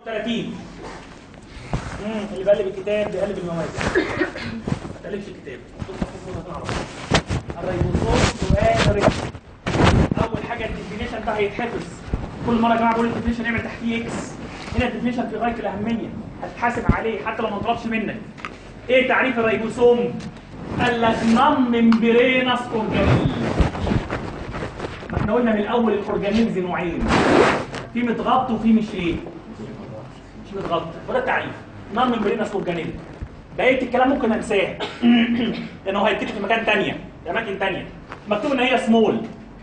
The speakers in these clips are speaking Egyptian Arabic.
30 امم اللي بقلب الكتاب بيقلب المواد ما تقلبش الكتاب الريبوسوم سؤال رجل اول حاجه الديفينيشن ده هيتحفظ كل مره يا جماعه بقول الديفينيشن اعمل تحتيه اكس هنا الديفينيشن في غايه الاهميه هتتحاسب عليه حتى لو ما طلبش منك ايه تعريف الريبوسوم قال لك نون ممبرينس اورجانيل ما احنا قلنا من الاول الاورجانيلز نوعين في متغطى وفي مش ايه مش متغطى وده التعريف نون ممبرينس اورجانيل بقيه الكلام ممكن انساه لانه هيتكتب في مكان ثانيه في اماكن ثانيه مكتوب ان هي سمول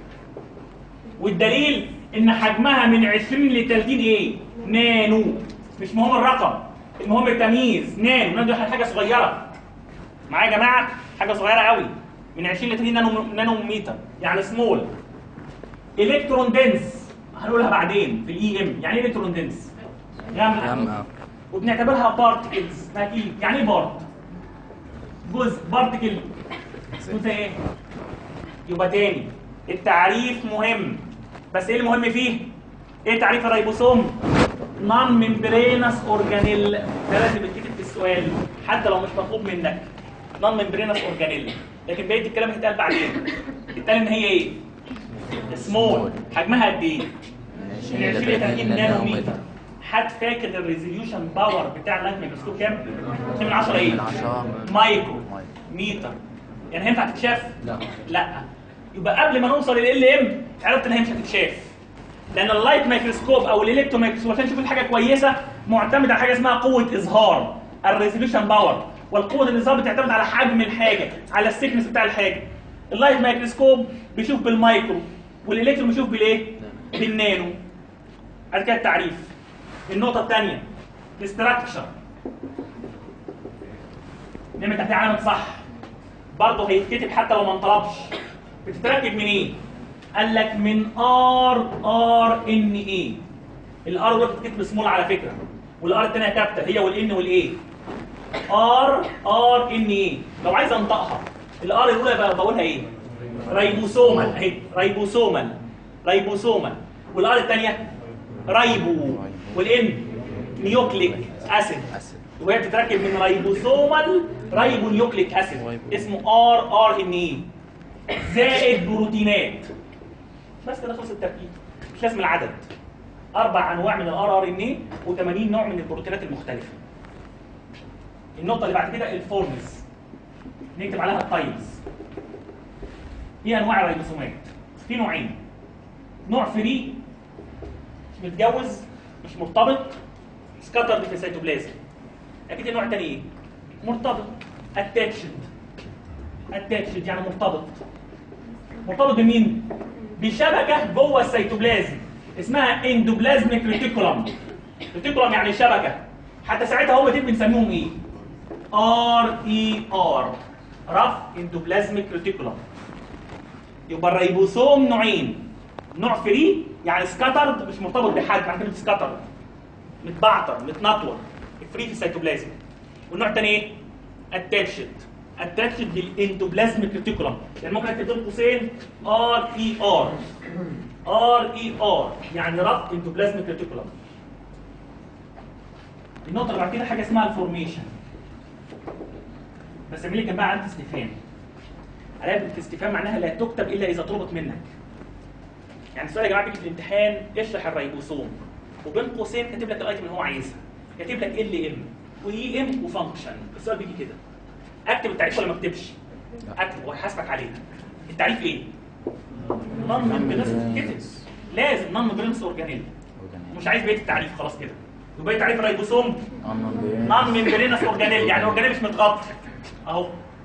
والدليل ان حجمها من 20 ل 30 ايه نانو مش مهم الرقم المهم التمييز نانو نانو دي حاجه صغيره معايا يا جماعه حاجه صغيره قوي من 20 ل 30 نانو نانو متر يعني سمول الكترون دنس هنقولها بعدين في الاي ام يعني ايه الكترون دنس غامقه غامقة. وبنعتبرها بارتكلز اكيد يعني ايه بارت جزء بارتكل جزء ايه يبقى تاني التعريف مهم بس ايه المهم فيه ايه تعريف الريبوسوم نون ممبرينس اورجانيل ده لازم يتكتب في السؤال حتى لو مش مطلوب منك نون ممبرينس اورجانيل لكن بقيه الكلام هيتقال بعدين اتقال ان هي ايه سمول حجمها قد ايه من 20 ل 30 نانو متر حد فاكر الريزوليوشن باور بتاع اللايت ميكروسكوب كام؟ 2 من 10 ايه؟ من عشرة. مايكرو مايكرو. متر يعني هينفع تتشاف؟ لا. لا يبقى قبل ما نوصل لل ام عرفت ان هي مش هتتشاف لان اللايت ميكروسكوب او الالكترو ميكروسكوب عشان نشوف الحاجه كويسه معتمد على حاجه اسمها قوه اظهار الريزوليوشن باور والقوه الاظهار بتعتمد على حجم الحاجه على السيكنس بتاع الحاجه اللايت ميكروسكوب بيشوف بالمايكرو والالكترو بيشوف بالايه بالنانو ادي كده التعريف النقطه الثانيه الاستراكشر نعمل تحتها علامه صح برضه هيتكتب حتى لو ما انطلبش بتتركب من ايه قال لك من ار ار ان اي الار ده بتتكتب سمول على فكره والار الثانيه كابيتال هي والان والاي ار ار ان اي لو عايز انطقها الار الاولى بقى بقولها ايه ريبوسومال اهي ريبوسومال ريبوسومال والار الثانيه ريبو والان نيوكليك اسيد أسد. وهي بتتركب من ريبوسومال ريبو نيوكليك اسيد ريبو. اسمه ار ار ان اي زائد بروتينات بس كده خلص التركيب مش لازم العدد اربع انواع من الار ار ان اي و80 نوع من البروتينات المختلفه النقطه اللي بعد كده الفورمز نكتب عليها التايبس ايه انواع الريبوسومات في نوعين نوع فري مش متجوز مش مرتبط سكاترد في السيتوبلازم اكيد النوع الثاني ايه مرتبط اتاتشد اتاتشد يعني مرتبط مرتبط بمين بشبكه جوه السيتوبلازم اسمها اندوبلازميك ريتيكولم ريتيكولم يعني شبكه حتى ساعتها هم دول بنسميهم ايه ار اي ار رف اندوبلازميك ريتيكولم يبقى الريبوسوم نوعين نوع فري يعني سكاترد مش مرتبط بحد معنى كلمه سكاترد متبعتر متنطور فري في السيتوبلازم والنوع الثاني ايه اتاتشد اتاتشد للاندوبلازميك ريتيكولم يعني ممكن اكتب بين قوسين ار اي ار ار اي ار يعني ربط اندوبلازميك ريتيكولم النقطه اللي بعد كده حاجه اسمها الفورميشن بس اعمل لي جنبها علامه استفهام علامه الاستفهام معناها لا تكتب الا اذا طلبت منك يعني السؤال يا جماعه بيجي في الامتحان اشرح الريبوسوم وبين قوسين كاتب لك الايتم اللي هو عايزها كاتب لك ال ام واي ام وفانكشن السؤال بيجي كده اكتب التعريف ولا ما اكتبش؟ اكتب وهحاسبك عليه التعريف ايه؟ نون ممبرينس لازم نون ممبرينس اورجانيل مش عايز بقيه التعريف خلاص كده يبقى تعريف الريبوسوم نون ممبرينس اورجانيل يعني اورجانيل مش متغطى اهو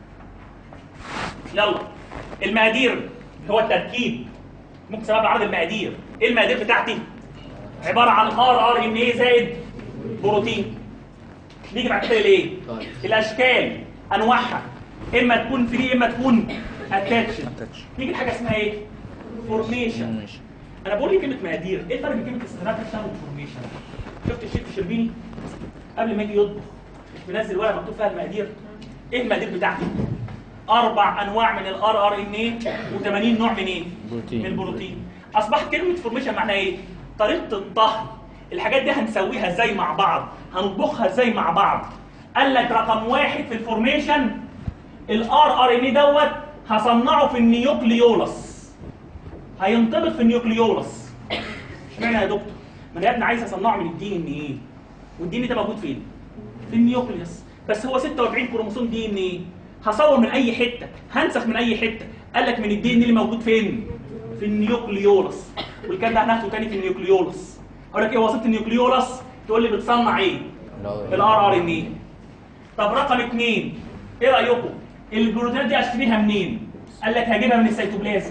يلا المقادير هو التركيب ممكن سبب عرض المقادير ايه المقادير بتاعتي عباره عن ار ار ان ايه زائد بروتين نيجي بعد كده لايه الاشكال انواعها اما تكون فري اما تكون اتاتش Attach. نيجي لحاجه اسمها ايه فورميشن انا بقول لي كلمه مقادير ايه الفرق بين كلمه استراكشر وفورميشن شفت الشيف الشربيني قبل ما يجي يطبخ مش منزل ورقه مكتوب فيها المقادير ايه المقادير بتاعتي اربع انواع من الار ار ان ايه و80 نوع من ايه بروتين. من البروتين اصبحت كلمه فورميشن معناها ايه طريقه الطهي الحاجات دي هنسويها ازاي مع بعض هنطبخها ازاي مع بعض قال لك رقم واحد في الفورميشن الار ار ان اي دوت هصنعه في النيوكليولس هينطبق في النيوكليولس اشمعنى يا دكتور ما انا يا ابني عايز اصنعه من الدي ان ايه والدي ان ايه ده موجود فين في النيوكليوس بس هو 46 كروموسوم دي ان ايه هصور من اي حته هنسخ من اي حته قال لك من الدي ان اللي موجود فين في النيوكليولس والكلام ده هناخده تاني في النيوكليولس اقول لك ايه وظيفه النيوكليولس تقول لي بتصنع ايه الار ار ان ايه طب رقم اثنين ايه رايكم البروتينات دي اشتريها منين قال لك هجيبها من السيتوبلازم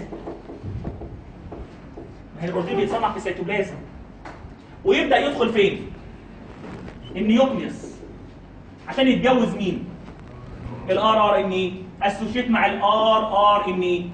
ما هي البروتين بيتصنع في السيتوبلازم ويبدا يدخل فين النيوكليوس عشان يتجوز مين الار ار ان اي اسوشيت مع الار ار ان اي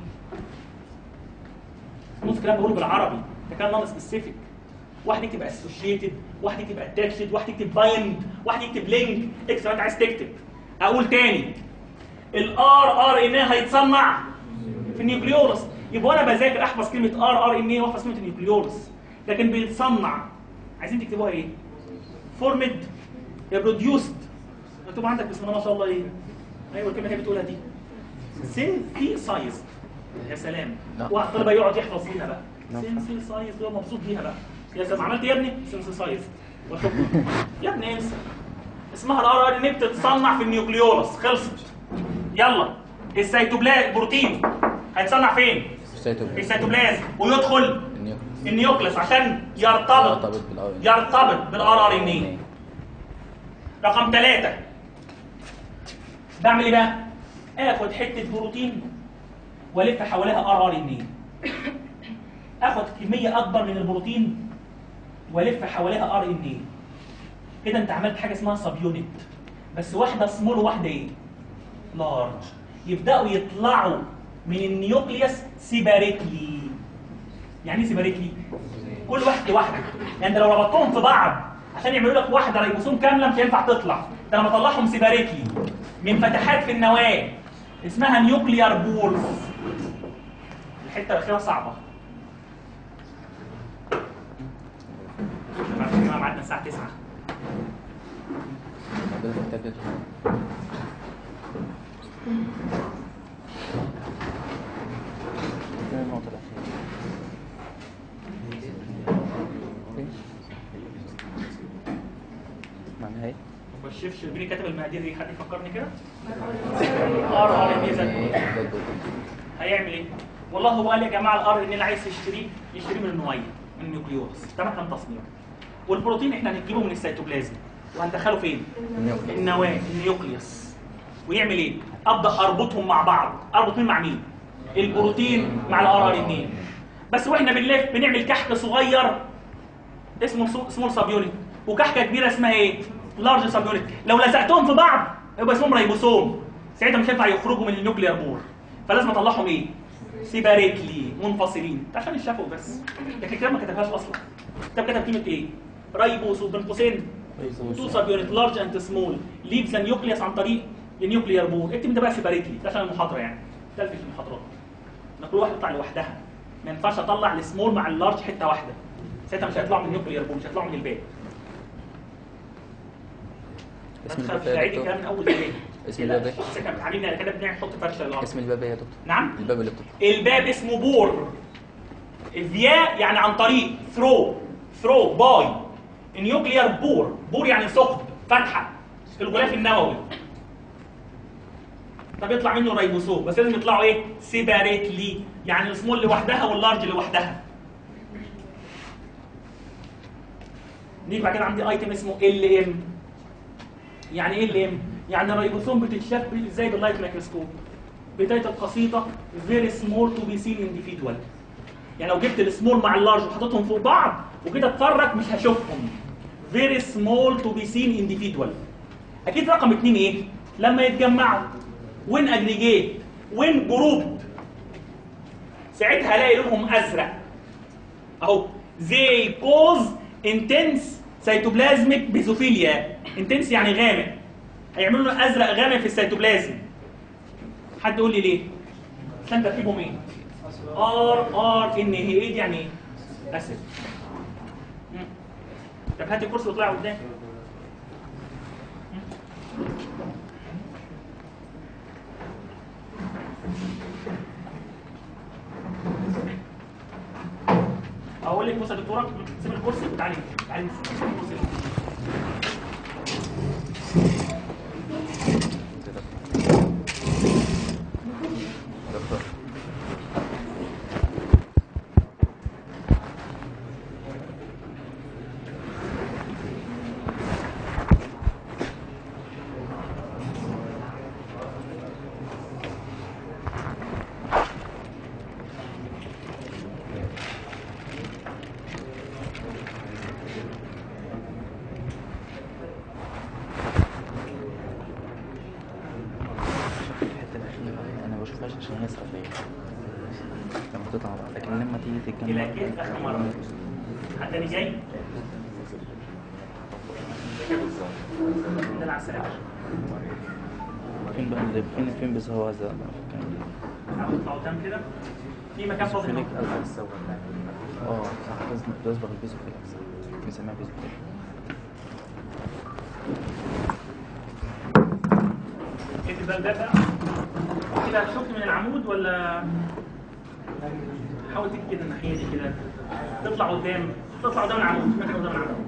نص كلام بقوله بالعربي ده كان نون سبيسيفيك واحد يكتب اسوشيتد واحد يكتب اتاتشد واحد يكتب بايند واحد يكتب لينك اكس انت عايز تكتب اقول تاني الار ار ان اي هيتصنع في النيوكليولس يبقى انا بذاكر احفظ كلمه ار ار ان اي واحفظ كلمه النيوكليولس لكن بيتصنع عايزين تكتبوها ايه فورمد بروديوسد مكتوب عندك بسم الله ما شاء الله ايه ايوه الكلمه اللي هي بتقولها دي سينثيسايزد يا سلام نعم. واحد طالب يقعد يحفظ فيها بقى نعم. سينثيسايزد هو مبسوط بيها بقى يا زلمه عملت إيه يا ابني سينثيسايزد وشكرا يا ابني انسى اسمها الار ار ان بتتصنع في النيوكليولس خلصت يلا السيتوبلازم البروتين هيتصنع فين في السيتوبلازم ويدخل النيوكليس عشان يرتبط يرتبط بالار يرتبط بالار ار ان اي رقم ثلاثة بعمل ايه بقى؟ اخد حتة بروتين والف حواليها ار ار ان اي اخد كمية اكبر من البروتين والف حواليها ار ان اي كده انت عملت حاجة اسمها سب يونت بس واحدة سمول وواحدة ايه؟ لارج يبدأوا يطلعوا من النيوكليوس سيباريتلي يعني ايه سيباريتلي؟ كل واحد لوحده يعني انت لو ربطتهم في بعض عشان يعملوا لك واحده ريبوسوم كامله مش هينفع تطلع ده انا بطلعهم سيباريتلي من فتحات في النواه اسمها نيوكليار بولز الحته الاخيره صعبه معلش يا جماعه ميعادنا الساعه 9 موجودة في الكتاب ديت. فين النقطة الأخيرة؟ فين؟ معناها ايه؟ هو الشيف شربيني كاتب المقادير دي حد يفكرني كده؟ ار ار ان اي زائد ده الدكتور. هيعمل ايه؟ والله هو قال يا جماعه الار ان اللي عايز يشتريه يشتريه من النويه من النيوكليوس ده مكان تصنيع والبروتين احنا هنجيبه من السيتوبلازم وهندخله فين؟ النيوكليوس. النواه النيوكليوس ويعمل ايه؟ ابدا اربطهم مع بعض اربط مين مع مين؟ البروتين مع الار ار ان بس واحنا بنلف بنعمل كحك صغير اسمه سمول سب يونت وكحكه كبيره اسمها ايه؟ لارج سب يونت لو لزقتهم في بعض يبقى اسمهم ريبوسوم ساعتها مش هينفع يخرجوا من النيوكليير بور فلازم اطلعهم ايه؟ سيباريتلي منفصلين ده عشان الشفوي بس لكن الكتاب ما كتبهاش اصلا الكتاب كتب كلمه ايه؟ ريبوس وبين قوسين تو سب يونت لارج اند سمول ليفز نيوكليوس عن طريق النيوكليير بور اكتب ده بقى سيباريتلي ده عشان المحاضره يعني ده في المحاضرات ان كل واحد يطلع لوحدها ما ينفعش اطلع السمول مع اللارج حته واحده ساعتها مش هيطلعوا من النيوكليير بور مش هيطلعوا من الباب اسم ما الباب تخافش ايه يا عيد دكتور؟ الكلام من اول تاني اسم الباب ايه؟ احنا بنتعلمنا على كده بنحط فرشه للارض اسم الباب ايه يا دكتور؟ نعم الباب اللي بتطلع الباب اسمه بور فيا يعني عن طريق ثرو ثرو باي نيوكليير بور بور يعني ثقب فتحه في الغلاف النووي طب يطلع منه ريبوسوم بس لازم يطلعوا ايه سيباريتلي يعني السمول لوحدها واللارج لوحدها نيجي بعد كده عندي ايتم اسمه ال ام يعني ايه ال ام يعني الريبوسوم بتتشاف ازاي باللايت مايكروسكوب بدايه القصيده very small to be seen individual يعني لو جبت السمول مع اللارج وحطيتهم فوق بعض وكده اتفرج مش هشوفهم very small to be seen individual اكيد رقم اتنين ايه لما يتجمعوا وين اجريجيت وين جروب ساعتها هلاقي لونهم ازرق اهو they cause intense cytoplasmic basophilia intense يعني غامق هيعملوا لون ازرق غامق في السيتوبلازم حد يقول لي ليه عشان تركيبهم ايه ار ار ان هي ايه دي يعني ايه اسيد مم. طب هات الكرسي واطلع قدام اقول لك بص يا دكتوره سيب الكرسي تعالي تعالي سيب الكرسي دكتور الحته الاخيره انا بشوفهاش عشان هي صحفيه لما تطلع بقى لكن لما تيجي تتجمع الى كده اخر مره حد تاني جاي ده على السلامه فين بقى اللي فين فين بس هو ده هطلع قدام كده في مكان فاضي فين هنا. اه صح لازم بيصبغ البيزو في الاكس بنسميها بيزو انت ده ده بقى كده شفت من العمود ولا حاول تيجي كده الناحيه دي كده تطلع قدام تطلع قدام العمود في مكان قدام العمود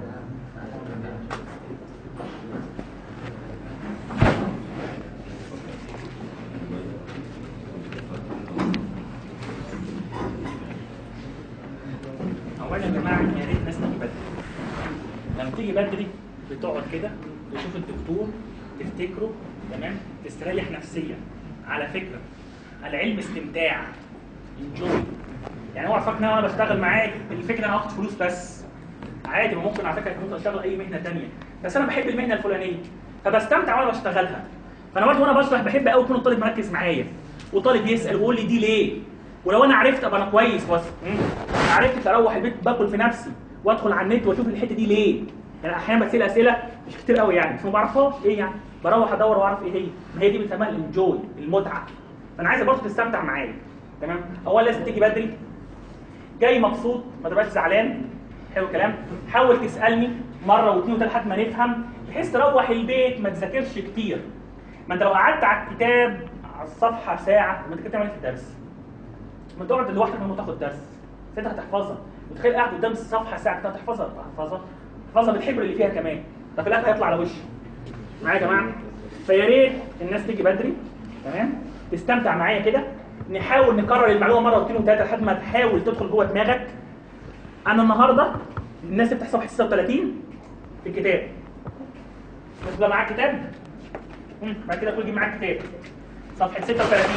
اولا يا جماعه يا ريت الناس تيجي بدري لما تيجي بدري بتقعد كده تشوف الدكتور تفتكره تمام تستريح نفسيا على فكره العلم استمتاع انجوي يعني هو فاكر ان انا بشتغل معاك الفكره انا هاخد فلوس بس عادي ما ممكن على فكره ممكن اشتغل اي مهنه تانية بس انا بحب المهنه الفلانيه فبستمتع وانا بشتغلها فانا برضه وانا بشرح بحب قوي يكون الطالب مركز معايا وطالب يسال ويقول لي دي ليه ولو انا عرفت ابقى انا كويس بس مم. انا عرفت اروح البيت باكل في نفسي وادخل على النت واشوف الحته دي ليه يعني احيانا بسال اسئله مش كتير قوي يعني بس ما بعرفهاش ايه يعني بروح ادور واعرف ايه هي ما هي دي بنسميها الانجوي المتعه فانا عايز برضه تستمتع معايا تمام اولا لازم تيجي بدري جاي مبسوط ما تبقاش زعلان حلو الكلام حاول تسالني مره واثنين وثلاثه لحد ما نفهم بحيث تروح البيت ما تذاكرش كتير ما انت لو قعدت على الكتاب على الصفحه ساعه ما انت كده تعمل إيه في الدرس ما تقعد لوحدك لما تاخد درس انت هتحفظها متخيل قاعد قدام الصفحه ساعه كده هتحفظها هتحفظها تحفظها بالحبر اللي فيها كمان ده في الاخر هيطلع على وشي معايا يا جماعه فيا ريت الناس تيجي بدري تمام تستمتع معايا كده نحاول نكرر المعلومه مره واثنين وثلاثه لحد ما تحاول تدخل جوه دماغك انا النهارده الناس اللي بتحسب 36 في الكتاب بس بقى معاك كتاب مم، بعد كده كل جيب معاك كتاب صفحه 36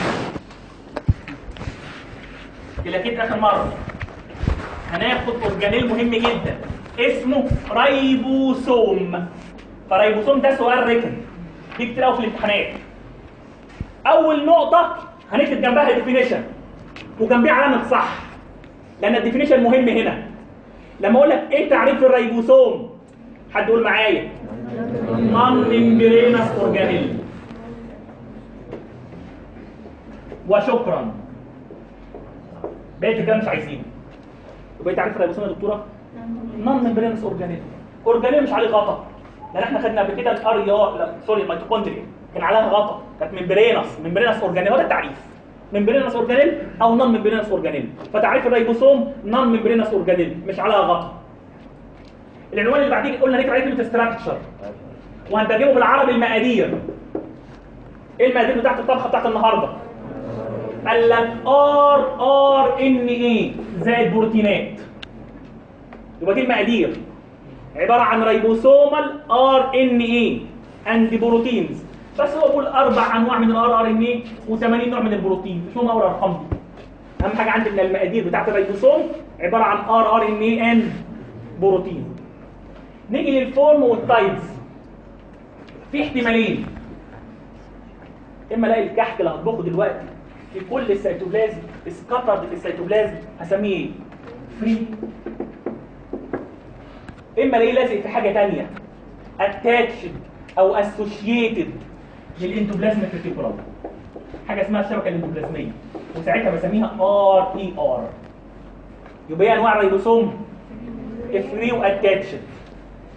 كلاكيت اخر مره هناخد اورجانيل مهم جدا اسمه رايبوسوم فرايبوسوم ده سؤال ركن دي كتير قوي في الامتحانات اول نقطه هنكتب جنبها الديفينيشن وجنبيها علامه صح لان الديفينيشن مهم هنا لما اقول لك ايه تعريف الريبوسوم حد يقول معايا نون ممبرينس اورجانيل وشكرا بقيت الكلام مش عايزينه يبقى تعريف الريبوسوم يا دكتوره نون ممبرينس اورجانيل اورجانيل مش عليه غطا لان احنا خدنا قبل كده الار لا سوري الميتوكوندريا كان عليها غطا كانت ممبرينس ممبرينس اورجانيل هو ده التعريف ممبرينس اورجانيل او نون ممبرينس اورجانيل فتعريف الريبوسوم نون ممبرينس اورجانيل مش عليها غطا العنوان اللي بعديه قلنا نكتب عليه كلمه ستراكشر وهنترجمه بالعربي المقادير ايه المقادير بتاعت الطبخه بتاعت النهارده قال لك ار ار ان اي زائد بروتينات يبقى دي المقادير عباره عن ريبوسومال ار ان اي اند بروتينز بس هو بيقول اربع انواع من الار ار ان اي و80 نوع من البروتين مش هم اول ارقام دي اهم حاجه عندي من المقادير بتاعت الريبوسوم عباره عن ار ار ان اي اند بروتين نيجي للفورم والتايبس في احتمالين اما الاقي الكحك اللي هطبخه دلوقتي في كل السيتوبلازم اسكترد في السيتوبلازم هسميه ايه؟ فري اما الاقيه لازق في حاجه ثانيه اتاتشد او اسوشيتد للاندوبلازميك ريتيكولوم حاجه اسمها الشبكه الاندوبلازميه وساعتها بسميها ار اي ار يبقى ايه انواع الريبوسوم فري واتاتشد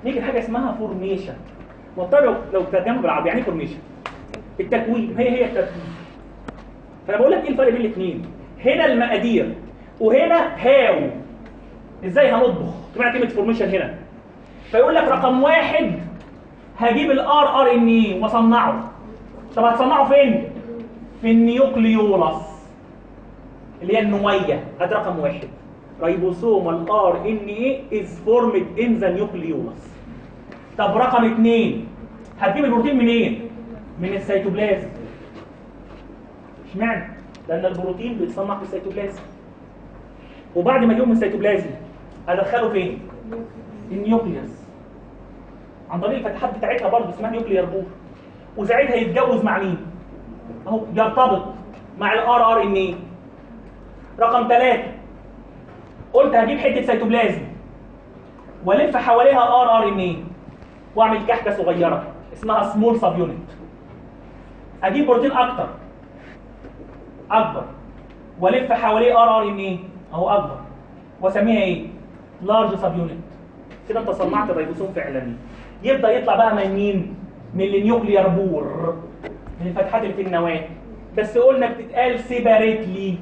نيجي لحاجه اسمها فورميشن مضطر لو لو ترجمها بالعربي يعني فورميشن التكوين هي هي التكوين فانا بقول لك ايه الفرق بين الاثنين هنا المقادير وهنا هاو ازاي هنطبخ سمعت كلمه فورميشن هنا فيقول لك رقم واحد هجيب الار ار ان اي واصنعه طب هتصنعه فين في النيوكليولاس اللي هي النويه ادي رقم واحد ريبوسوم ار ان اي از فورمد ان ذا نيوكليولاس طب رقم اثنين هتجيب البروتين منين من السيتوبلازم اشمعنى لان البروتين بيتصنع في السيتوبلازم وبعد ما يجيبه من السيتوبلازم ادخله فين النيوكليوس عن طريق الفتحات بتاعتها برضه اسمها نيوكليير بور وساعتها يتجوز مع مين اهو يرتبط مع الار ار ان اي رقم ثلاثة قلت هجيب حته سيتوبلازم والف حواليها ار ار ان اي واعمل كحكه صغيره اسمها سمول سب يونت اجيب بروتين اكتر اكبر والف حواليه ار ار ان اي اهو اكبر واسميها ايه لارج سب يونت كده انت صنعت الريبوسوم فعلا يبدا يطلع بقى من مين من النيوكليير بور من الفتحات اللي في النواه بس قلنا بتتقال سيباريتلي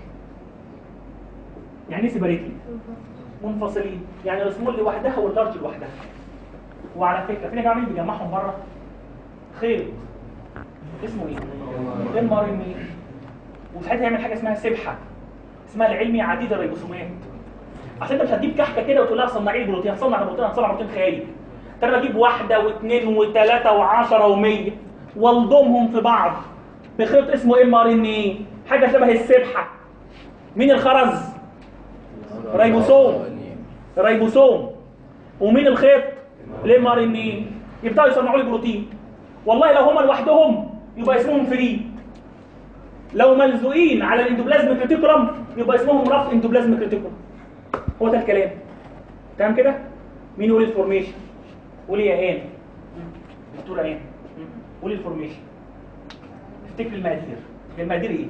يعني ايه سيباريتلي منفصلين يعني السمول لوحدها واللارج لوحدها وعلى فكره في جماعه بيجمعهم بره خيط اسمه ايه ام ار ان اي وساعتها يعمل حاجه اسمها سبحه اسمها العلمي عديد الريبوسومات عشان انت مش هتجيب كحكه كده وتقول لها صنعي لي بروتين هتصنع بروتين هتصنع بروتين خيالي انا بجيب واحده واثنين وثلاثه وعشرة ومية والضمهم في بعض بخيط اسمه ام ار ان اي حاجه شبه السبحه مين الخرز ريبوسوم ريبوسوم ومين الخيط الام ار ان اي يبداوا يصنعوا لي بروتين والله لو هم لوحدهم يبقى اسمهم فري لو ملزوقين على الاندوبلازم كريتيكولم يبقى اسمهم رف اندوبلازم كريتيكولم هو ده الكلام تمام كده مين يقول الفورميشن قولي يا ايان دكتوره ايان قولي الفورميشن افتكر المقادير المقادير ايه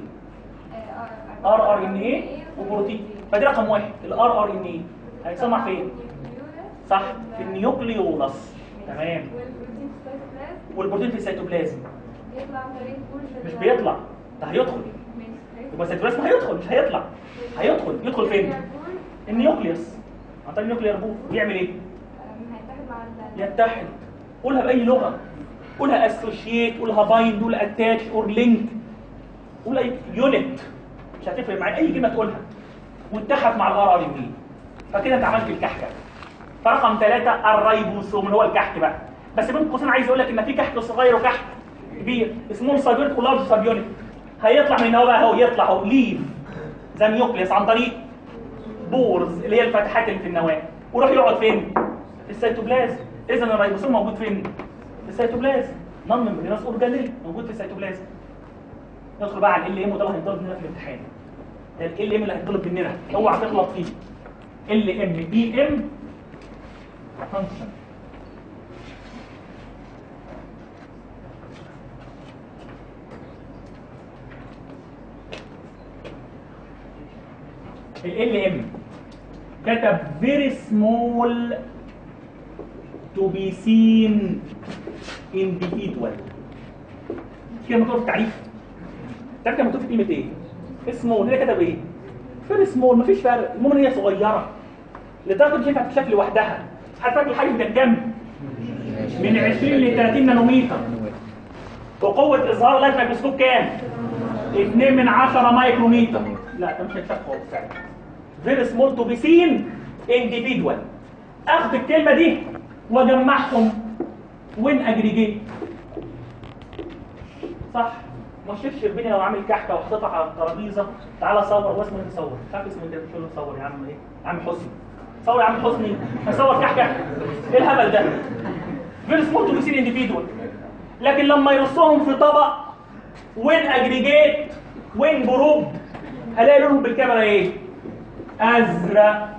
ار ار ان ايه وبروتين فدي رقم واحد الار ار ان ايه هيتصنع فين صح في النيوكليولاس تمام والبروتين في السيتوبلازم بيطلع عن طريق البول مش بيطلع ده هيدخل يبقى السيتوبلازم هيدخل مش هيطلع هيدخل يدخل فين النيوكليوس عن طريق النيوكليير بور بيعمل ايه هيتحد مع ال يتحد قولها باي لغه قولها اسوشيت قولها بايند قولها اتاتش اور لينك قول اي يونت مش هتفرق معايا اي كلمه تقولها واتحد مع الار ار ان فكده انت عملت الكحكه فرقم ثلاثة الريبوسوم اللي هو الكحك بقى بس بين قوسين عايز اقول لك ان في كحك صغير وكحك كبير سمول سابيونت ولارج سابيونت هيطلع من هنا بقى هو يطلع اهو ليف ذا نيوكليس عن طريق بورز اللي هي الفتحات اللي في النواه ويروح يقعد فين؟ في السيتوبلازم اذا الريبوسوم موجود فين؟ في السيتوبلازم نون ممبرينوس اورجانيل موجود في السيتوبلازم ندخل بقى على ال ام وده اللي هيطلب مننا في الامتحان ال ام اللي هيطلب مننا اوعى تغلط فيه ال ام بي ام فانكشن ال ام كتب very small to be seen individual كده مكتوب في التعريف تعرف كان مكتوب في كلمه ايه سمول هنا كتب ايه فيري سمول مفيش فرق المهم ان هي صغيره لدرجه مش ينفع تتشاف لوحدها حضرتك الحجم ده كام من 20 ل 30 نانومتر وقوه اظهار لايف مايكروسكوب كام 2 من 10 مايكرومتر لا ده مش هيتشاف خالص فعلا فيري سمول تو بي سين انديفيدوال اخد الكلمه دي واجمعهم وين اجريجيت صح ما شفتش البني لو عامل كحكه وحاططها على الترابيزه تعالى صور هو اسمه ايه صور مش عارف اسمه انت بتقول له صور يا عم ايه يا عم حسني صور يا عم حسني هصور كحكه ايه الهبل ده فيري سمول تو بي سين انديفيدوال لكن لما يرصهم في طبق وين اجريجيت وين جروب هلاقي لونهم بالكاميرا ايه ازرق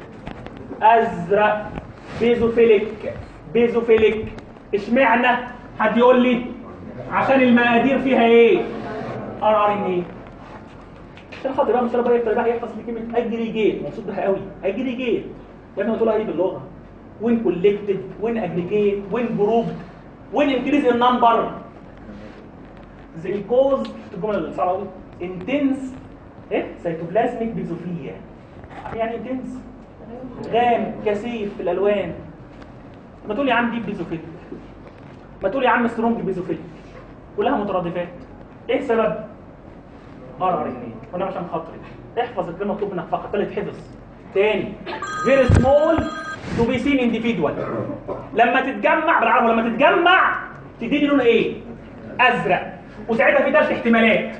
ازرق بيزوفيليك بيزوفيليك اشمعنى حد يقول لي عشان المقادير فيها ايه ار ار ان ايه عشان خاطر بقى مش بقى يفضل بقى يحفظ لي كلمه اجريجيت مبسوط بها قوي اجريجيت يا ابني تقولها ايه باللغه when collected when aggregate when grouped when increase in number they cause الجمله اللي صعبه قوي intense ايه cytoplasmic بيزوفيليا يعني intense غام كثيف في الالوان ما تقول يا عم ديب بيزوفيليك ما تقول يا عم سترونج بيزوفيليك كلها مترادفات ايه السبب ار ار ان وانا عشان خاطري احفظ الكلمه مطلوب منك فقط ثالث حفظ تاني فيري سمول تو بي سين انديفيدوال لما تتجمع بالعربي لما تتجمع تديني لون ايه ازرق وساعتها في ثلاث احتمالات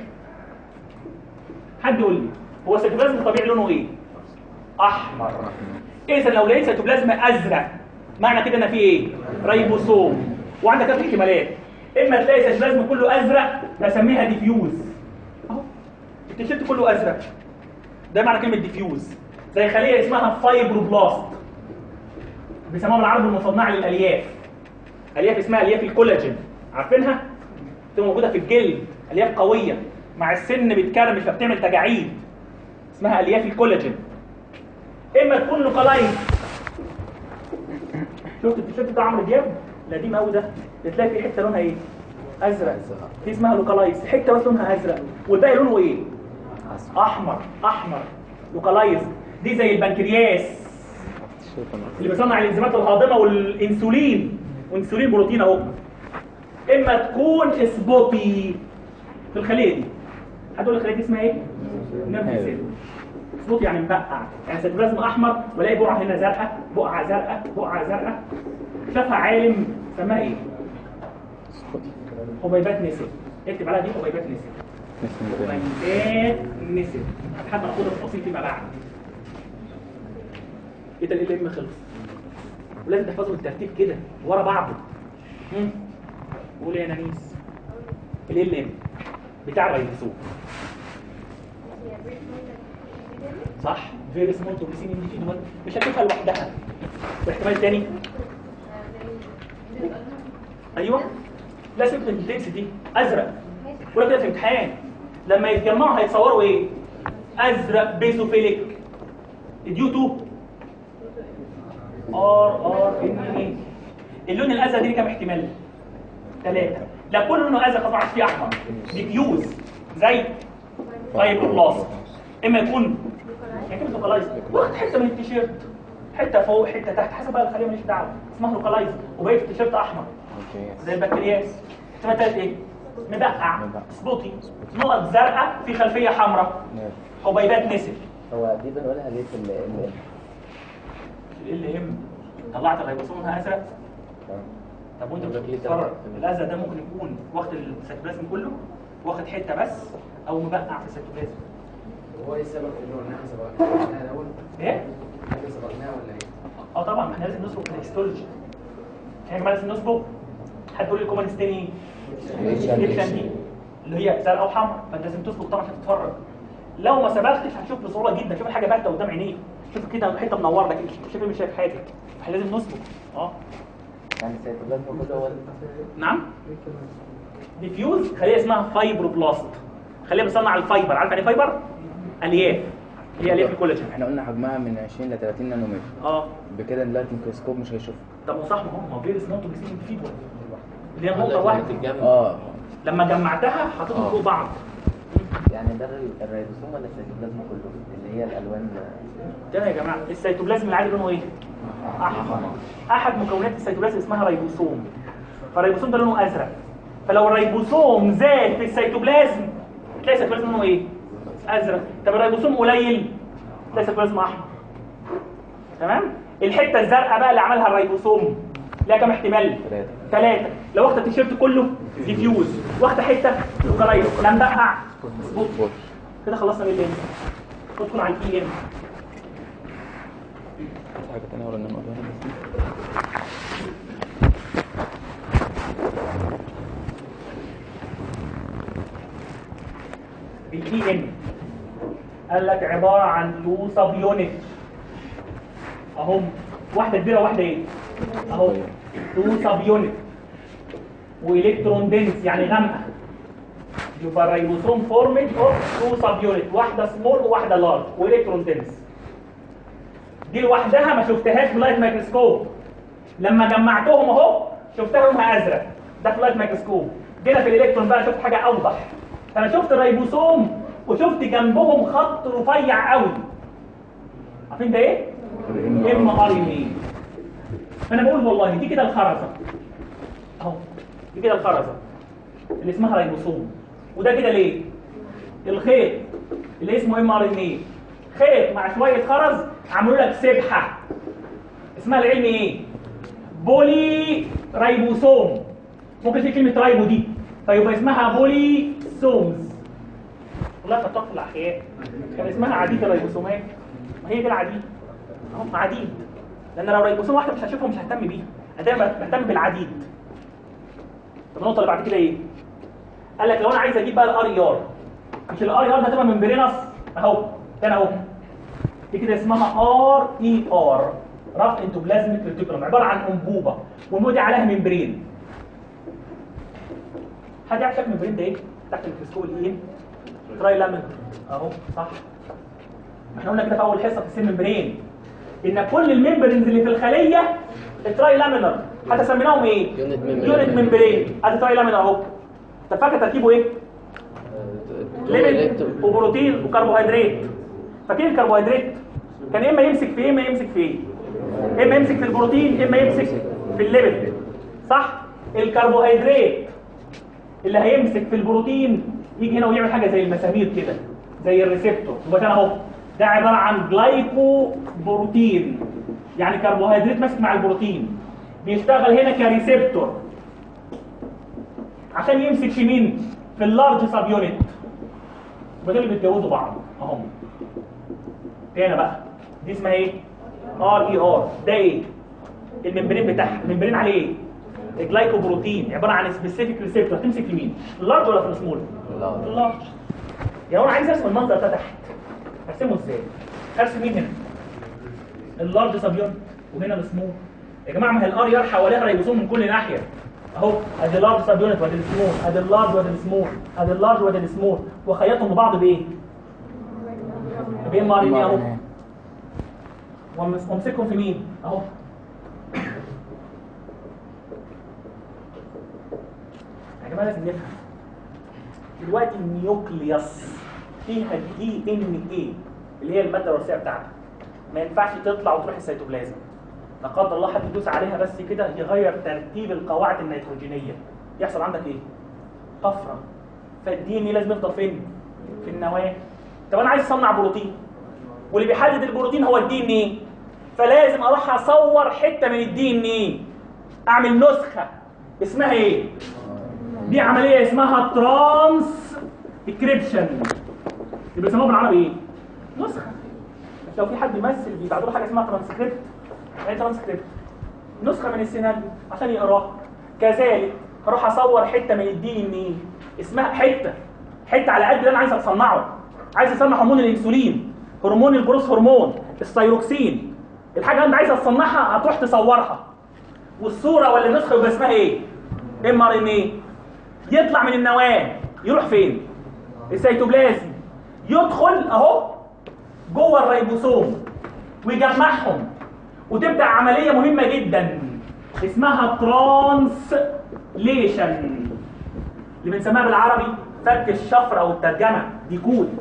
حد يقول لي هو السيتوبلازم الطبيعي لونه ايه احمر اذا لو لقيت سيتوبلازم ازرق معنى كده ان في ايه ريبوسوم وعندك ثلاث احتمالات اما تلاقي سيتوبلازم كله ازرق بسميها ديفيوز اهو التيشيرت كله ازرق ده معنى كلمه ديفيوز زي خليه اسمها فايبروبلاست بيسموها بالعربي المصنعه للالياف الياف اسمها الياف الكولاجين عارفينها بتبقى موجوده في الجلد الياف قويه مع السن بتكرمش فبتعمل تجاعيد اسمها الياف الكولاجين اما تكون لوكالايز شفت التيشيرت بتاع عمرو دياب القديم قوي ده بتلاقي في حته لونها ايه ازرق دي اسمها لوكالايز حته بس لونها ازرق والباقي لونه ايه احمر احمر لوكالايز دي زي البنكرياس اللي بيصنع الانزيمات الهاضمه والانسولين وانسولين بروتين اهو اما تكون سبوتي في الخليه دي هتقول الخليه دي اسمها ايه نيرف سيل سبوت يعني مبقع يعني سيتوبلازم احمر والاقي بقعه هنا زرقاء بقعه زرقاء بقعه زرقاء شافها عالم سماها ايه حبيبات نسل اكتب عليها دي حبيبات نسل حبيبات نسل هتحب ناخدها التفاصيل فيما بعد كده ال ام خلص ولازم تحفظه بالترتيب كده ورا بعضه مم. قول يا نانيس ال ام بتاع الريبوسوم صح فيري سمول تو بيسين انديفيدوال مش هتشوفها لوحدها واحتمال تاني ايوه لا سيبك من الانتنسيتي ازرق ولا كده في امتحان لما يتجمعوا هيتصوروا ايه ازرق بيزوفيليك ديو تو ار ار ان اي اللون الازرق دي كام احتمال ثلاثه لا كل لونه ازرق طبعا فيه احمر ديفيوز زي فايبروبلاست اما يكون يعني كلمه لوكالايز واخد حته من التيشيرت حته فوق حته تحت حسب بقى الخليه ماليش دعوه اسمها لوكالايز وبقيه التيشيرت احمر زي البكتيرياس احتمال تالت ايه مدقع سبوتي نقط زرقاء في خلفيه حمراء حبيبات نسل هو دي بنقولها ليه في ال ال ال ام طلعت الريبوسوم منها ازرق طب وانت مش بتتفرج الازرق ده ممكن يكون واخد السيتوبلازم كله واخد حته بس او مبقع في السيتوبلازم هو ايه السبب في اللي قلناها سبقناها الاول؟ ايه حاجه سبقناها ولا ايه؟ اه طبعا ما احنا لازم نسبق في الهيستولوجي احنا كمان لازم نسبق حد يقول لي الكومن تاني الكونكشن دي اللي هي زرقاء وحمراء فانت لازم تسبق طبعا عشان تتفرج لو ما سبقتش هتشوف بصعوبه جدا شوف الحاجه باهته قدام عينيك شوف كده حته منوره لكن شوف مش شايف حاجه احنا لازم نسبق اه يعني السيتوبلازم كله هو نعم ديفيوز خليه اسمها فايبروبلاست خليه بتصنع الفايبر عارف يعني إيه فايبر الياف هي الياف الكولاجين احنا قلنا حجمها من 20 ل 30 نانومتر اه بكده نلاقي الميكروسكوب مش هيشوفها طب ما صح ما هو ما فيروس نوت بيسين في اللي هي نقطه واحده اه لما جمعتها حطيتهم فوق بعض يعني ده الري- الريبوسوم ولا السيتوبلازم كله اللي هي الالوان ده يا جماعه السيتوبلازم العادي لونه ايه احمر احد مكونات السيتوبلازم اسمها ريبوسوم فالريبوسوم ده لونه ازرق فلو الريبوسوم زاد في السيتوبلازم تلاقي السيتوبلازم لونه ايه ازرق طب الريبوسوم قليل تلاقي السيتوبلازم احمر تمام الحته الزرقاء بقى اللي عملها الريبوسوم لها كام احتمال ثلاثة ثلاثة لو واخدة التيشيرت كله ديفيوز واخدة حتة لوكالايز لا مبقع سبوت كده خلصنا من الليل ندخل على الاي ام حاجة تانية ولا نقولها الاي ام قال لك عبارة عن تو سب يونت اهم واحدة كبيرة وواحدة ايه اهو تو سب يونت والكترون دنس يعني غامقة يبقى الريبوسوم فورمد اوف تو سب يونت واحدة سمول وواحدة لارج والكترون دنس دي لوحدها ما شفتهاش بلايت مايكروسكوب لما جمعتهم اهو شفتها لونها ازرق ده في لايت مايكروسكوب جينا في الالكترون بقى شفت حاجه اوضح انا شفت الريبوسوم وشفت جنبهم خط رفيع قوي عارفين ده ايه؟ ام ار ان اي انا بقول والله دي كده الخرزه اهو دي كده الخرزه اللي اسمها ريبوسوم وده كده ليه؟ الخيط اللي اسمه ام ار ان اي خيط مع شويه خرز عملوا لك سبحه اسمها العلمي ايه؟ بولي ريبوسوم ممكن في كلمه رايبو دي فيبقى اسمها بولي سومز والله خدتها في الاحياء كان اسمها عديد الريبوسومات ما هي دي العديد اهو عديد لان لو ريبوسوم واحده مش هشوفها مش ههتم بيها انا دايما بهتم بالعديد طب النقطه اللي بعد كده ايه؟ قال لك لو انا عايز اجيب بقى الار اي ار مش الار اي ار ده هتبقى ممبرينس اهو تاني اهو دي كده اسمها ار اي ار رف انتوبلازميك ريتيكولوم عباره عن انبوبه والانبوبه دي عليها ممبرين حد يعرف شكل الممبرين ده ايه؟ تحت الميكروسكوب الايه؟ تراي لامين اهو صح احنا قلنا كده في اول حصه في السيل ممبرين ان كل الممبرينز اللي في الخليه التراي لامينر حتى سميناهم ايه؟ Unit membrane. يونت ممبرين ادي تراي لامينر اهو طب فاكر تركيبه ايه؟ ليبيد وبروتين وكربوهيدرات فاكرين الكربوهيدرات كان اما يمسك في ايه اما يمسك في ايه اما يمسك في البروتين اما يمسك في الليبيد صح الكربوهيدرات اللي هيمسك في البروتين يجي هنا ويعمل حاجه زي المسامير كده زي الريسبتور يبقى كان اهو ده عباره عن جلايكو بروتين يعني كربوهيدرات ماسك مع البروتين بيشتغل هنا كريسبتور عشان يمسك في مين في اللارج سب يونت يبقى دول اللي بيتجوزوا بعض اهم هنا بقى دي اسمها ايه ار اي ار ده ايه الممبرين بتاعها الممبرين عليه ايه الجلايكوبروتين عباره عن سبيسيفيك ريسبتور هتمسك في مين في اللارج ولا في السمول اللارج. في اللارج يعني انا عايز ارسم المنظر ده تحت ارسمه ازاي ارسم مين هنا اللارج سب يونت وهنا السمول يا جماعه ما هي الار يار حواليها ريبوسوم من كل ناحيه اهو ادي اللارج سب يونت وادي السمول ادي اللارج وادي السمول ادي اللارج وادي السمول وخيطهم ببعض بايه بام ار ان اهو وامس- وامسكهم في مين اهو يا جماعه لازم نفهم دلوقتي النيوكليوس فيها الدي ان ايه اللي هي الماده الوراثيه بتاعتها ما ينفعش تطلع وتروح السيتوبلازم لا قدر الله حد يدوس عليها بس كده يغير ترتيب القواعد النيتروجينيه يحصل عندك ايه طفره فالدي ان لازم يفضل فين في النواه طب انا عايز اصنع بروتين واللي بيحدد البروتين هو الدي ان ايه فلازم اروح اصور حته من الدي ان ايه اعمل نسخه اسمها ايه دي عمليه اسمها ترانس انكريبشن اللي بيسموها بالعربي ايه نسخه بس لو في حد يمثل بيبعتوا له حاجه اسمها ترانسكريبت يعني ترانسكريبت نسخه من السيناريو عشان يقراها كذلك هروح اصور حته من الدي ان ايه اسمها حته حته على قد اللي انا عايز اصنعه عايز اصنع هرمون الانسولين هرمون الجروث هرمون الثيروكسين الحاجه اللي انت عايز تصنعها هتروح تصورها والصوره ولا النسخه يبقى اسمها ايه ام ار ان ايه يطلع من النواه يروح فين السيتوبلازم يدخل اهو جوه الريبوسوم ويجمعهم وتبدا عمليه مهمه جدا اسمها ترانسليشن اللي بنسميها بالعربي فك الشفره او الترجمه دي كود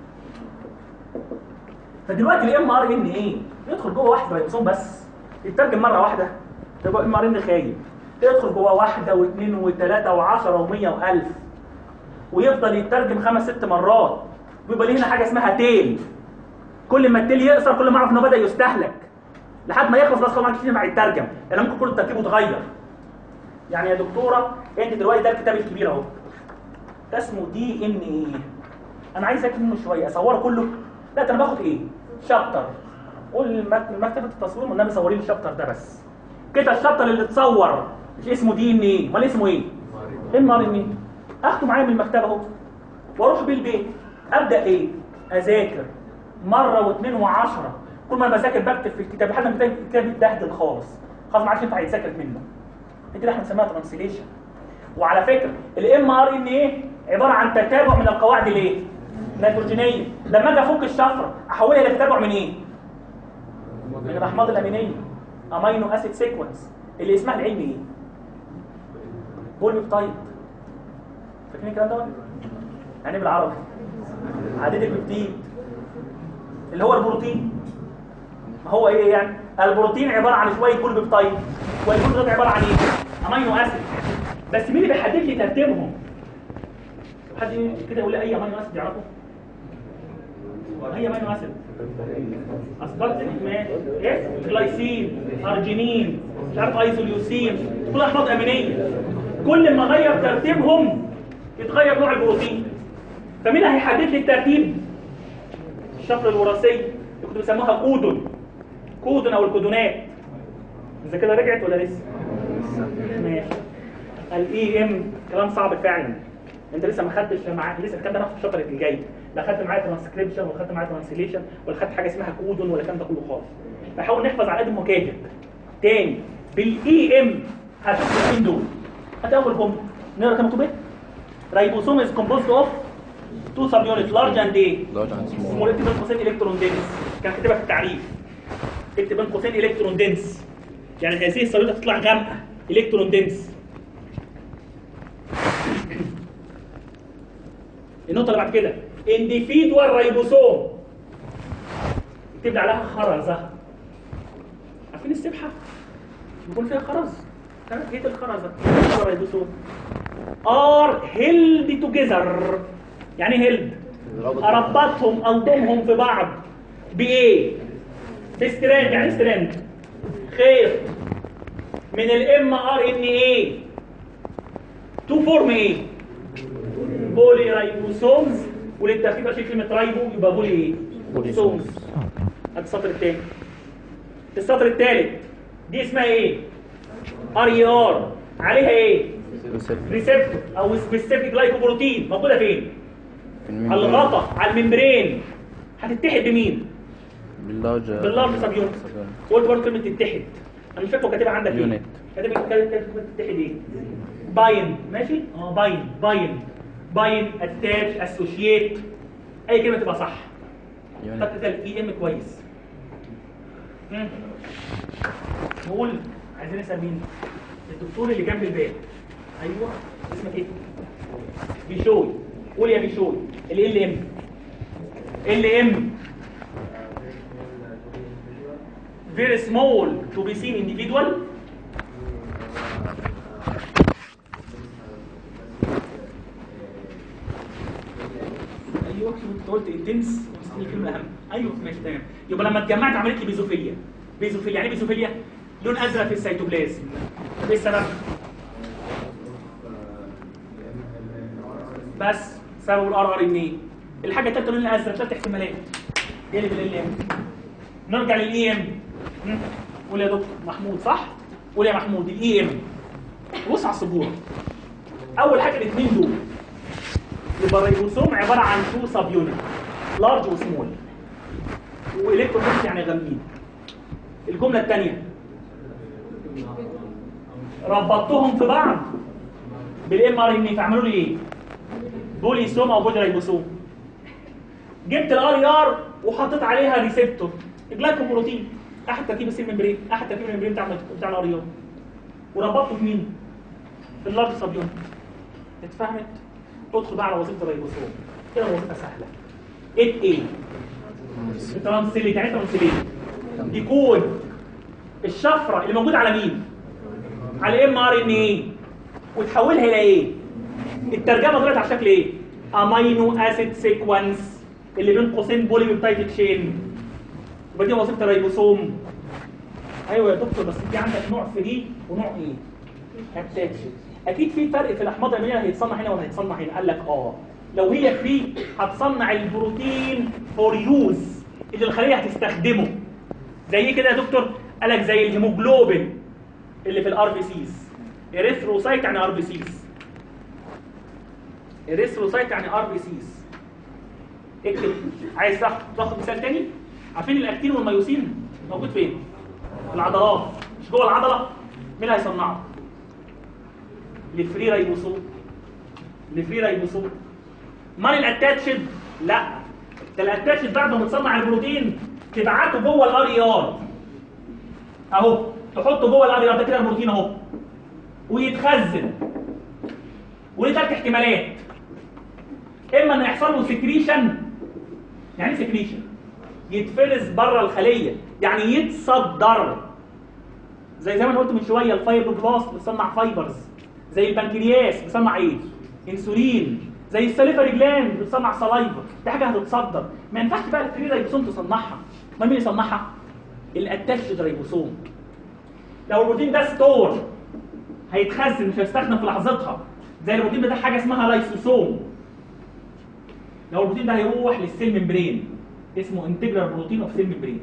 فدلوقتي الام ار ان ايه يدخل جوه واحد ريبوسوم بس يترجم مره واحده يبقى ام ار ان خايب يدخل جوه واحده واثنين وثلاثه وعشرة ومية والف ويفضل يترجم خمس ست مرات ويبقى ليه هنا حاجه اسمها تيل كل ما التيل يقصر كل ما اعرف انه بدا يستهلك لحد ما يخلص بس طبعا كتير مع يترجم لان ممكن كل تركيبه اتغير يعني يا دكتوره انت دلوقتي ده الكتاب الكبير اهو ده اسمه دي ان ايه انا عايز اكتب منه شويه اصوره كله لا ده انا باخد ايه شابتر قول للمك- لمكتبه التصوير والنبي صوري لي الشابتر ده بس كده الشابتر اللي اتصور مش اسمه دي ان ايه امال اسمه ايه ام ار ان ايه اخده معايا من المكتبه اهو واروح بيه البيت ابدا ايه اذاكر مره واثنين وعشرة كل ما أنا بذاكر بكتب في الكتاب لحد ما الكتاب الكتاب يتبهدل خالص خلاص ما عادش ينفع يتذاكر منه دي اللي احنا بنسميها ترانسليشن وعلى فكره الام ار ان ايه عباره عن تتابع من القواعد الايه النيتروجينيه لما اجي افك الشفره احولها لتتابع من ايه من الاحماض الامينيه امينو اسيد سيكونس اللي اسمها العلمي ايه بول بيبتايد فاكرين الكلام ده يعني إيه بالعربي عديد البيبتيد اللي هو البروتين ما هو ايه يعني البروتين عباره عن شويه بول بيبتايد والبول بيبتايد عباره عن ايه امينو اسيد بس مين اللي بيحدد لي ترتيبهم حد كده يقول لي اي امينو اسيد يعرفه اي امينو اسيد اسبارتيك ماشي ايه جلايسين ارجينين مش عارف ايزوليوسين كلها احماض امينيه كل ما اغير ترتيبهم يتغير نوع البروتين فمين اللي هيحدد لي الترتيب الشفره الوراثيه اللي كنت بيسموها كودون كودون او الكودونات اذا كده رجعت ولا لسه ماشي الاي ام كلام صعب فعلا انت لسه ما خدتش معاك لسه الكلام ده هناخده في الشابتر اللي جاي لا خدت معايا ترانسكريبشن ولا خدت معايا ترانسليشن ولا خدت حاجه اسمها كودون ولا الكلام ده كله خالص بحاول نحفظ على قد المكاتب تاني بالاي ام هتشوف الاثنين دول هات اول جمله نقرا كام مكتوب ايه رايبوسوم از كومبوست اوف تو سب يونت لارج اند ايه لارج اند سمول سمول اكتب بين قوسين الكترون دنس كان كاتبها في التعريف اكتب بين قوسين الكترون دنس يعني هذه الصليطه تطلع غامقه الكترون دنس النقطه اللي بعد كده انديفيدوال رايبوسوم اكتب لي عليها خرزه عارفين السبحه بيكون فيها خرز تمام ايه الخرزه الرايبوسوم ار هيلد توجذر يعني ايه هيلد اربطهم انضمهم في بعض بايه بستراند يعني ستراند خيط من الام ار ان ايه تو فورم ايه بولي رايبوسومز وللتخفيف اشيل كلمه رايبو يبقى بولي ايه سومز ادي السطر الثاني السطر الثالث دي اسمها ايه ار اي ار عليها ايه ريسبتور او سبيسيفيك جلايكوبروتين موجوده فين على الغطا على الممبرين هتتحد بمين باللارج باللارج سب يونت قلت برضه كلمه تتحد انا مش فاكر كاتبها عندك ايه يونت. كاتب كاتب كلمه تتحد ايه باين ماشي اه باين باين باين اتاش اسوشيت اي كلمه تبقى صح يونت. خدت الاي ام كويس مم. نقول عايزين نسال مين الدكتور اللي جنب الباب ايوه اسمك ايه بيشوي قول يا بيشوي ال ال ام ال ام very small to be seen individual ايوه شوف انت قلت انتنس دي كلمه اهم ايوه ماشي تمام يبقى لما اتجمعت عملت لي بيزوفيليا بيزوفيليا يعني ايه بيزوفيليا لون ازرق في السيتوبلازم طب ايه السبب بس سبب الار ار ان ايه الحاجه الثالثه اللون الازرق ثلاث احتمالات ايه اللي بالال ام نرجع للاي ام قول يا دكتور محمود صح قول يا محمود الاي ام بص على السبوره اول حاجه الاثنين دول يبقى الريبوسوم عباره عن تو سب يونت لارج وسمول والكتروفيلز يعني غامقين الجمله الثانيه ربطتهم في بعض بالام ار ان فعملوا لي ايه بوليسوم او بولي ريبوسوم جبت الار اي ار وحطيت عليها ريسبتور جلايكوبروتين احد تركيب السيل ممبرين احد تركيب الممبرين بتاع بتاع الار اي ار وربطته في مين في اللارج سب يونت اتفهمت ادخل بقى على وظيفه الريبوسوم كده وظيفه سهله 8 ايه ترانسليت يعني إيه ترانسليت يكون الشفره اللي موجوده على مين على ام ار ان ايه وتحولها الى ايه الترجمه طلعت على شكل ايه امينو اسيد سيكونس اللي بين قوسين بولي بيبتايد تشين يبقى دي وظيفه الريبوسوم ايوه يا دكتور بس في عندك نوع فري ونوع ايه اتاتش اكيد في فرق في الاحماض الامينيه اللي هيتصنع هنا ولا هيتصنع هنا قال لك اه لو هي فري هتصنع البروتين فور يوز اللي الخليه هتستخدمه زي كده يا دكتور قال لك زي الهيموجلوبين اللي في الار بي سيز اريثروسايت يعني ار بي سيز اريثروسايت يعني ار بي سيز اكتب عايز تاخد تاخد مثال تاني عارفين الاكتين والميوسين موجود فين في العضلات مش جوه العضله مين اللي هيصنعه الفري رايبوسوم الفري رايبوسوم مال الاتاتشد لا ده الاتاتشد بعد ما تصنع البروتين تبعته جوه الار اي ار اهو تحطه جوه الار اي ار ده كده البروتين اهو ويتخزن وليه ثلاث احتمالات اما ان يحصل له سكريشن يعني ايه سكريشن يتفرز بره الخليه يعني يتصدر زي زي ما انا قلت من شويه الفايبروبلاست بتصنع فايبرز زي البنكرياس بيصنع ايه انسولين زي السليفري جلاند بتصنع سلايفا دي حاجه هتتصدر ما ينفعش بقى الفري رايبوسوم تصنعها ما مين يصنعها الاتاشد رايبوسوم لو البروتين ده ستور هيتخزن مش هيستخدم في لحظتها زي البروتين ده حاجه اسمها لايسوسوم لو البروتين ده هيروح للسيل ممبرين اسمه انتجرال بروتين اوف سيل ممبرين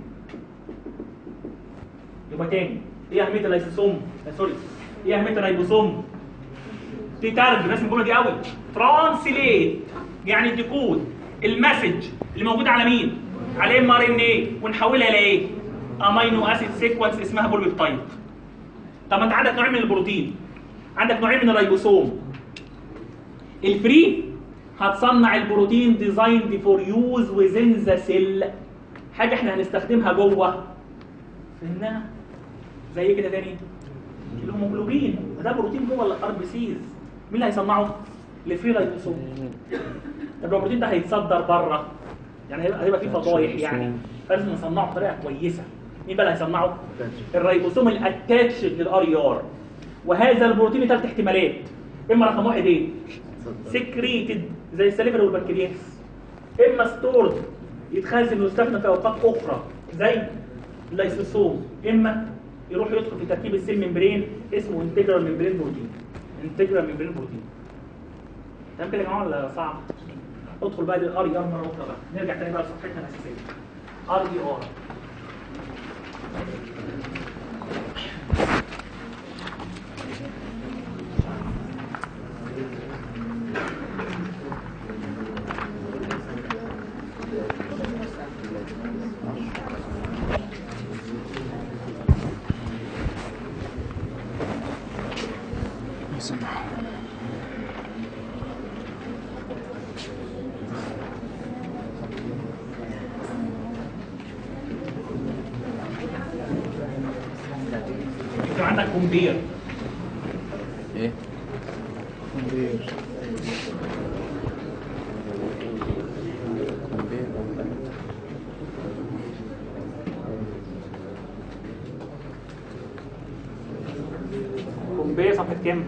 يبقى تاني ايه اهميه اللايسوسوم آه، سوري ايه اهميه الرايبوسوم تترجم اسم الجمله دي قوي ترانسليت يعني تكود المسج اللي موجود على مين على ام ار ان ايه ونحولها لايه امينو اسيد سيكونس اسمها بولبيبتايد طب انت عندك نوعين من البروتين عندك نوعين من الريبوسوم الفري هتصنع البروتين ديزايند فور يوز وذين ذا سيل حاجه احنا هنستخدمها جوه فهمناها زي ايه كده تاني الهيموجلوبين ده بروتين جوه الار بي سيز مين اللي هيصنعه الفري ريبوسوم طب لو البروتين ده هيتصدر بره يعني هيبقى هيبقى فيه فضايح يعني لازم نصنعه بطريقه كويسه مين بقى اللي هيصنعه الريبوسوم الاتاتشد للار اي ار وهذا البروتين له ثلاث احتمالات اما رقم واحد ايه سكريتد زي السليفر والبنكرياس اما ستورد يتخزن ويستخدم في اوقات اخرى زي اللايسوسوم اما يروح يدخل في تركيب السيل ممبرين اسمه انتجرال ممبرين بروتين انتجرال ممبرين بروتين تمام كده يا جماعه ولا صعب ادخل بقى للار اي ار مره اخرى بقى نرجع تاني بقى لصفحتنا الاساسيه ار اي ار انت عندك كومبير ايه كومبير كومبير صفحه كام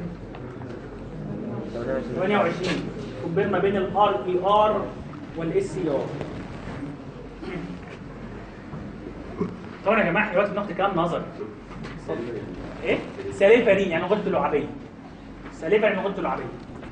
28 كومبير ما بين الار اي ار والاس سي ار طبعا يا جماعه احنا دلوقتي بناخد كلام نظري ايه سليفري يعني غده لعابيه سليفري يعني غده لعابيه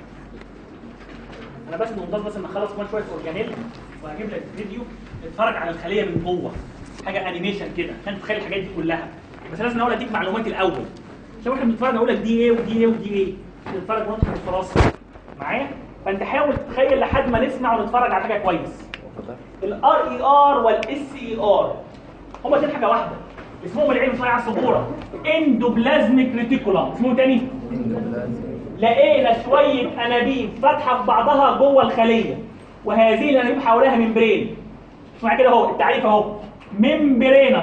انا بس منتظر بس ان اخلص كمان شويه اورجانيل وهجيب لك فيديو اتفرج على الخليه من جوه حاجه انيميشن كده عشان تتخيل الحاجات دي كلها بس لازم اقول اديك معلومات الاول عشان احنا بنتفرج اقول لك دي ايه ودي ايه ودي ايه نتفرج ونضحك في راسك معايا فانت حاول تتخيل لحد ما نسمع ونتفرج على حاجه كويس الار اي ار والاس اي ار هما الاثنين حاجه واحده اسمهم العلم صحيح على السبوره اندوبلازميك ريتيكولم اسمه تاني لقينا شويه انابيب فاتحه في بعضها جوه الخليه وهذه الانابيب حواليها ممبرين اسمع كده اهو التعريف اهو ممبرينس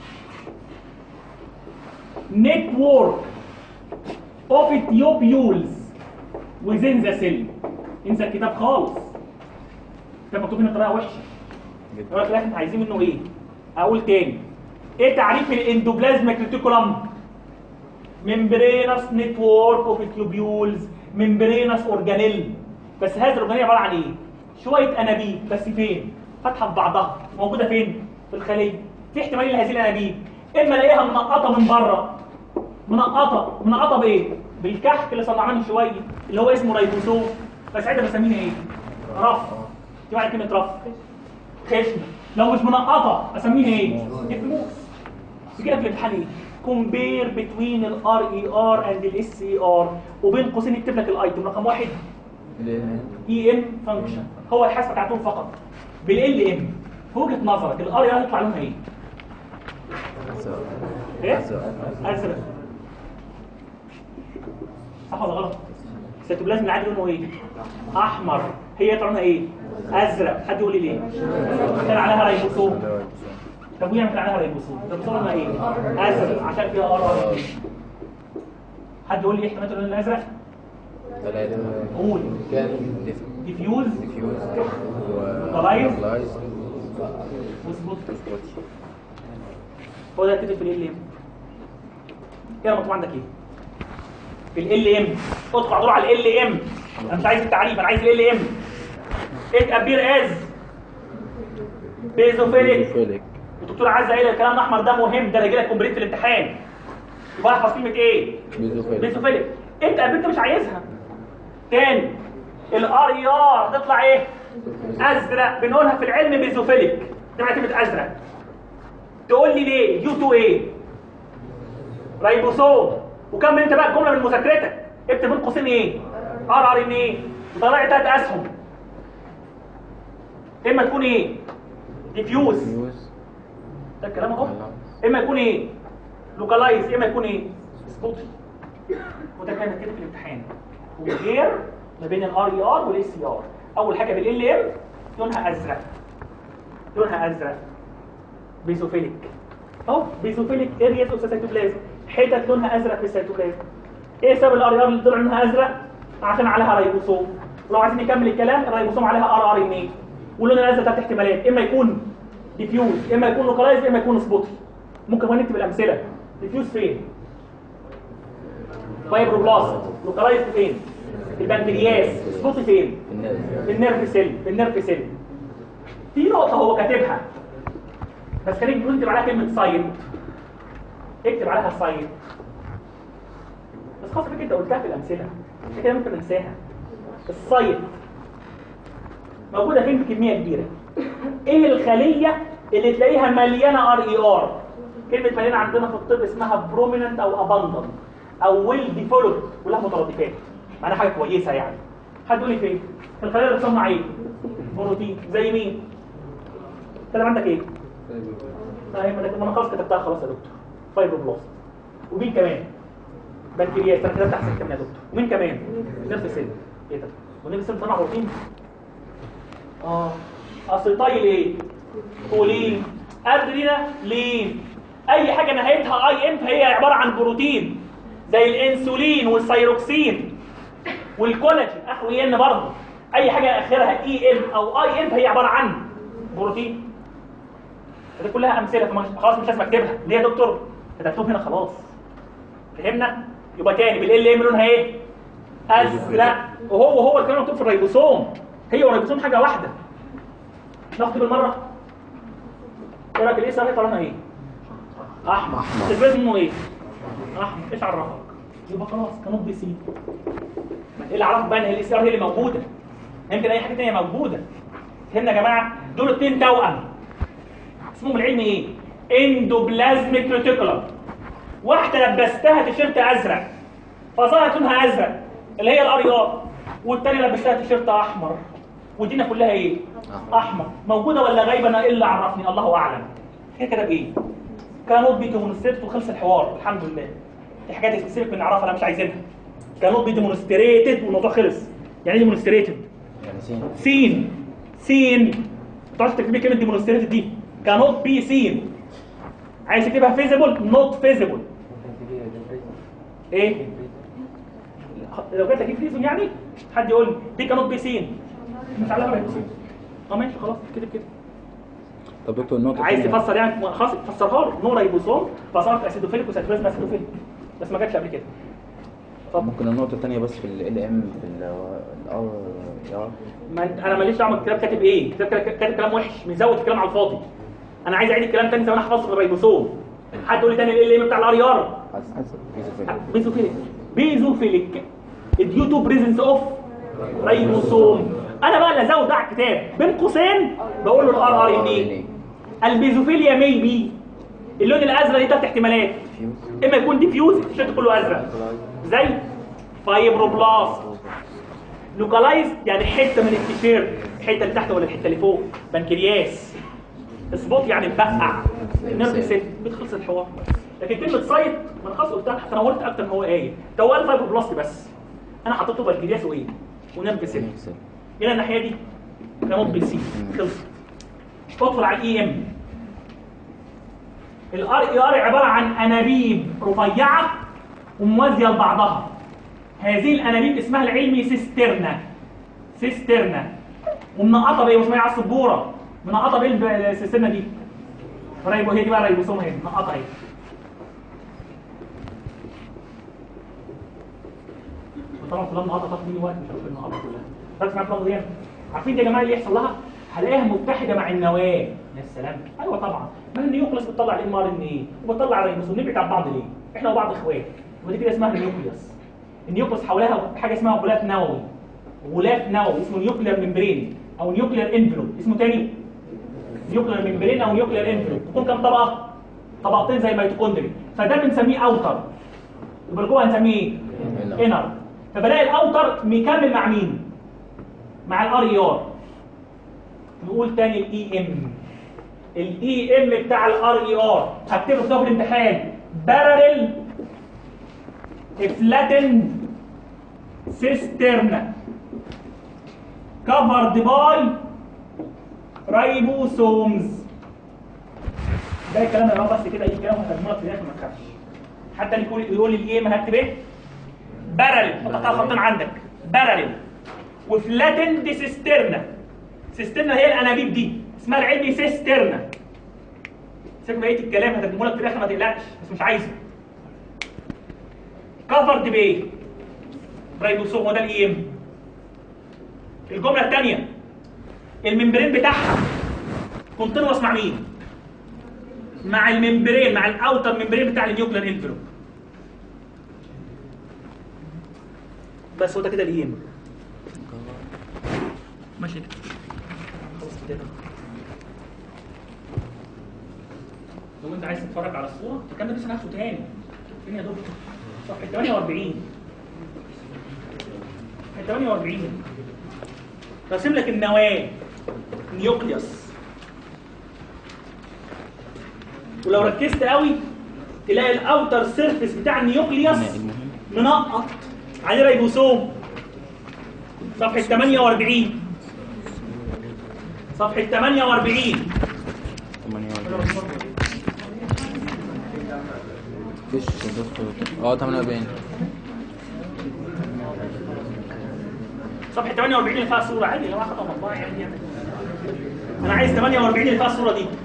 نتورك اوف تيوبيولز within the cell انسى الكتاب خالص كتاب مكتوب هنا بطريقه وحشه يقول لك لا احنا عايزين منه ايه اقول تاني ايه تعريف الاندوبلازميك ريتيكولم ممبرينس نتورك اوف تيوبيولز ممبرينس اورجانيل بس هذا الاورجانيل عباره عن ايه شويه انابيب بس فين فاتحه في بعضها موجوده فين في الخليه في احتمال لهذه الانابيب اما الاقيها منقطه من بره منقطه منقطه بايه بالكحك اللي صنعناه من شويه اللي هو اسمه رايبوسوم بس ساعتها بسميها ايه رف دي معنى كلمه رف خشنه لو مش منقطه اسميها ايه افموس يجي لك في الامتحان ايه كومبير بتوين الار اي ار اند الاس اي ار وبين قوسين يكتب لك الايتم رقم واحد اي ام فانكشن هو الحاسبه بتاعتهم فقط بالال ام في وجهه نظرك الار اي ار يطلع لونها ايه؟ ايه؟ ازرق صح ولا غلط؟ السيتوبلازم العادي لونه ايه؟ احمر هي يطلع لونها ايه؟ ازرق حد يقول لي ليه؟ كان عليها ريبوسوم طب ويعمل كده عليها ريبوسوم الريبوسوم لونها ايه؟ ازرق عشان فيها ار ار حد يقول لي ايه احتمالات اللون الازرق؟ ثلاثة قول كان ديفيوز ديفيوز Localize. ولايز وسبوت هو ده كتب في ال ام ايه المطلوب عندك ايه؟ في ال ام ادخل على طول على ال ام انا مش عايز التعريف انا عايز ال ام ات ابير از بيزوفيليك فيلك الدكتور عايز قايل الكلام الاحمر ده مهم ده هيجي لك كومبليت في الامتحان يبقى احفظ كلمه ايه؟ بيزوفيليك بيزوفيليك انت انت مش عايزها تاني الار اي ار تطلع ايه؟ ازرق بنقولها في العلم بيزوفيليك ده كلمه ازرق تقول لي ليه؟ يو 2 ايه؟ ريبوسوم وكمل انت بقى الجمله من مذاكرتك اكتب بين قوسين ايه؟ ار ار ان ايه؟ طلع ثلاث اسهم اما تكون ايه؟ ديفيوز فيوز ده الكلام اهو اما يكون ايه لوكالايز اما يكون ايه سبوتي وده كان كده في الامتحان وغير ما بين الار اي ار والاس اي ار اول حاجه بالال ام لونها ازرق لونها ازرق بيزوفيليك اهو بيزوفيليك ارياز اوف سيتوبلازم حتت لونها ازرق في السيتوبلازم ايه سبب الار اي ار اللي طلع لونها ازرق عشان عليها ريبوسوم ولو عايزين نكمل الكلام الريبوسوم عليها ار ار ان ايه واللون الازرق ثلاث احتمالات اما يكون ديفيوز اما يكون لوكالايز اما يكون سبوتي ممكن كمان نكتب الامثله ديفيوز فين فايبروبلاست لوكالايز فين في البنكرياس سبوتي فين في النيرف سيل في النيرف سيل في نقطه هو كاتبها بس خليك تقول اكتب عليها كلمه سايد اكتب عليها سايد بس خلاص فكره انت قلتها في الامثله انت كده ممكن ننساها السايد موجوده فين بكميه كبيره ايه الخليه اللي تلاقيها مليانه ار اي ار كلمه مليانه عندنا في الطب اسمها بروميننت او اباندن او ويل ديفلوب كلها مترادفات معناها حاجه كويسه يعني حد يقول لي فين في الخلايا اللي بتصنع ايه بروتين زي مين كده عندك ايه طيب ما ده- ما انا خلاص كتبتها خلاص يا دكتور فايبروبلاست ومين كمان بنكرياس انا كتبت احسن كمان يا دكتور ومين كمان نيرف سيل ايه ده ونيرف سيل بتصنع بروتين اه اسيتايل ايه كولين ادرينالين اي حاجه نهايتها اي ام فهي عباره عن بروتين زي الانسولين والثيروكسين والكولاجين اخره اي ان برضه اي حاجه اخرها اي ام او اي ام فهي عباره عن بروتين دي كلها امثله فما- خلاص مش لازم اكتبها ليه يا دكتور كتبتهم هنا خلاص فهمنا يبقى تاني بالال ام لونها ايه ازرق وهو هو الكلام مكتوب في الريبوسوم هي والريبوسوم حاجه واحده ناخد بالمره ايه رايك الايه صار لونها ايه احمر الفيز منه ايه احمر ايش عرفك يبقى خلاص كانوا بي سي ما ايه اللي عرفك بقى ان الاي سي ار هي اللي موجوده يمكن اي حاجه ثانيه موجوده فهمنا يا جماعه دول اتنين توأم اسمهم العلمي ايه اندوبلازميك ريتيكولم واحده لبستها تيشيرت ازرق فظهرت لونها ازرق اللي هي الار ار والتانيه لبستها تيشيرت احمر ودينا كلها ايه احمر موجوده ولا غايبه انا الا عرفني الله اعلم هي كده بايه كانوت بي ديمونستريت وخلص الحوار الحمد لله في حاجات سبيسيفيك بنعرفها انا مش عايزينها كانوت بي ديمونستريتد والموضوع خلص يعني ايه ديمونستريتد يعني سين سين سين ما تقعدش تكتبي كلمه ديمونستريتد دي كانوت بي سين عايز تكتبها فيزيبل نوت فيزيبل ايه لو جات لك ريزون يعني حد يقول لي دي كانوت بي سين مش عليها ولا سين اه ماشي خلاص كده كده طب دكتور النقطة عايز التانية. تفسر يعني خلاص فسرها له نور ريبوسوم فصارت اسيدوفيليك وساتوريزم اسيدوفيليك بس ما جاتش قبل كده اتفضل ممكن النقطة التانية بس في ال ام في ال ار ار ما انت انا ماليش دعوه بالكتاب كاتب ايه الكتاب كاتب كاتب كلام وحش مزود الكلام على الفاضي انا عايز اعيد الكلام تاني زي ما انا حفظته في الريبوسوم حد يقول لي تاني ال ام بتاع الار ار بيزوفيليك بيزوفيليك due to presence of ريبوسوم انا بقى اللي ازود ده على الكتاب بين قوسين بقول له الار ار ان ايه البيزوفيليا مي بي اللون الازرق دي ثلاث احتمالات اما يكون ديفيوز التيشيرت كله ازرق زي فايبروبلاست لوكالايز يعني حته من التيشيرت الحته اللي تحت ولا الحته اللي فوق بنكرياس سبوت يعني مبقع نيرف سيل بتخلص الحوار لكن كلمه سايت ما انا خلاص قلتها تنورت اكتر ما هو قايل ده هو الفايبروبلاست بس انا حطيته بنكرياس وايه ونيرف سيل هنا الناحيه دي كانوت بي سي خلصت ادخل على الاي ام الار اي ار عباره عن انابيب رفيعه وموازيه لبعضها هذه الانابيب اسمها العلمي سيسترنا سيسترنا ومنقطه بايه اسمها على السبوره منقطه بايه السيسترنا دي ريبو هي دي بقى ريبوسوم اهي منقطه اهي وطبعا فلان منقطه تاخد مني وقت مش عارف المنقطه كلها ركز معايا فلان دي عارفين دي يا جماعه اللي يحصل لها هلاقيها متحده مع النواه يا سلام ايوه طبعا ما النيوكليس بتطلع الام ار ان ايه وبتطلع الريبوسوم نبعد عن بعض ليه احنا وبعض اخوات ودي كده اسمها النيوكليس النيوكليس حواليها حاجه اسمها غلاف نووي غلاف نووي اسمه نيوكلير ممبرين او نيوكلير انفلوب اسمه تاني نيوكلير ممبرين او نيوكلير انفلوب تكون كام طبقه طبقتين زي الميتوكوندري فده بنسميه اوتر يبقى جوه هنسميه ايه انر فبلاقي الاوتر مكمل مع مين مع الار اي ار نقول تاني الاي ام الاي ام بتاع الار اي ار هكتبه في صف الامتحان بارل flattened cistern covered by ribosomes ده الكلام اللي هو بس كده اي كلام هتجمعه في الاخر ما تخافش حتى اللي يقول يقول لي ايه ما هكتب ايه بارل حط خطين عندك بارل وفلاتند سيسترنا سيسترنا هي الانابيب دي اسمها العلمي سيسترنا سيبك بقيه الكلام هترجمه لك في الاخر ما تقلقش بس مش عايزه كفرد بايه رايبوسوم وده الاي ام الجمله الثانيه الممبرين بتاعها كونتينوس مع مين مع الممبرين مع الاوتر ممبرين بتاع النيوكلير انفلوب بس هو ده كده الاي ام ماشي كده خلاص كده لو انت عايز تتفرج على الصوره تكمل لسه نفسه تاني فين يا دكتور صفحه 48 صفحه 48 راسم لك النواه نيوكليوس ولو ركزت قوي تلاقي الاوتر سيرفيس بتاع النيوكليوس منقط عليه ريبوسوم صفحه 48 صفحه 48 فيش يا دكتور اه 48 صفحه 48 اللي فيها صوره عادي لو اخد مطبعه يعني يعني انا عايز 48 اللي فيها الصوره دي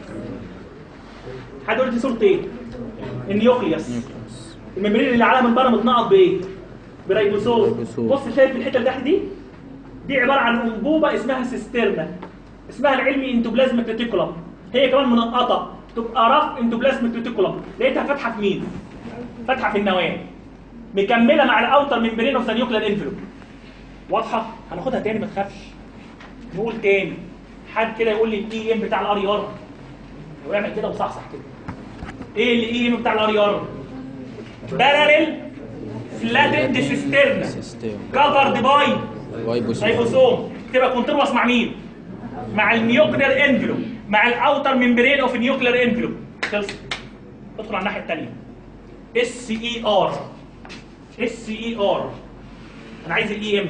حد يقول لي دي صوره ايه النيوكليوس الممبرين اللي عليها من بره متنقط بايه بريبوسوم ريبوسوم. بص شايف الحته اللي تحت دي دي عباره عن انبوبه اسمها سيسترنا اسمها العلمي انتوبلازميك ريتيكولم هي كمان منقطه تبقى رف انتوبلازميك ريتيكولم لقيتها فاتحه في مين فاتحه في النواه مكمله مع الاوتر ممبرين اوف ذا نيوكلير انفلوب واضحه هناخدها تاني ما تخافش نقول تاني حد كده يقول لي الاي ام بتاع الار اي ار ويعمل كده وصحصح كده ايه الاي ام بتاع الار اي ار بارل فلاتند سيسترنا سيستم كفرد باي رايبوسوم ريبوسوم تبقى كونتينوس مع مين مع النيوكلير انفلوب مع الاوتر ممبرين اوف النيوكلير انفلوب خلص ادخل على الناحيه الثانيه اس اي ار اس اي ار انا عايز الاي ام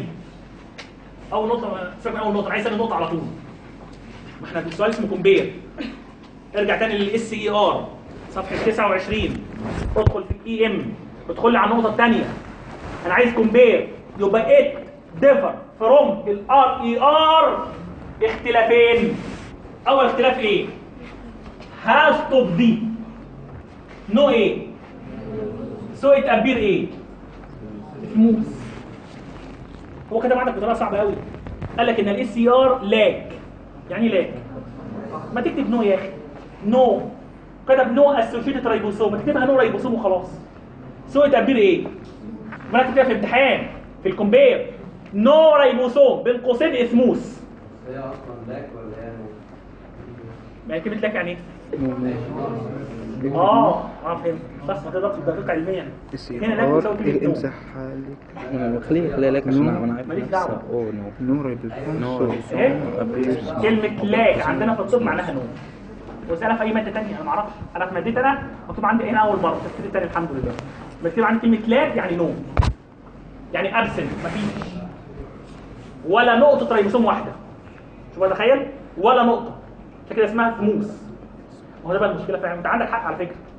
اول نقطه سيبك من اول نقطه عايز ثاني نقطه على طول ما احنا السؤال اسمه كومبير ارجع تاني للاس اي ار صفحه 29 ادخل في الاي ام ادخل لي على النقطه الثانيه انا عايز كومبير يبقى ات ديفر فروم الار اي ار اختلافين اول اختلاف ايه هاز توب دي نو ايه سو ات ابير ايه سموث هو كده عندك بطريقه صعبه قوي قال لك ان الاس سي ار لاك يعني ايه لاك ما تكتب نو يا اخي نو كتب نو اسوشيتد رايبوسوم ما تكتبها نو رايبوسوم وخلاص سو ات ابير ايه ما انا كتبها في امتحان في الكومبير نو رايبوسوم بين قوسين اسموث هي اصلا باك ولا هي ما هي كلمه لك يعني ايه اه اه فهمت بس ما تقدرش تدقق علميا هنا لاك بتساوي كلمه نو امسح حالك خليه خليه لك عشان انا عارف ماليش نفسي. دعوة. اوه نو نور بيكون نور. ايه أبيرز. كلمه لاك عندنا في الطب معناها نو واسالها في اي ماده ثانيه انا ما اعرفش انا في مادتي انا مكتوب عندي هنا اول مره تفسير الثاني الحمد لله مكتوب عندي كلمه لاك يعني نو يعني ابسنت مفيش ولا نقطه ريبوسوم واحده شوف متخيل ولا نقطه عشان كده اسمها ثموس وهو ده بقى المشكله فعلا انت عندك حق على فكره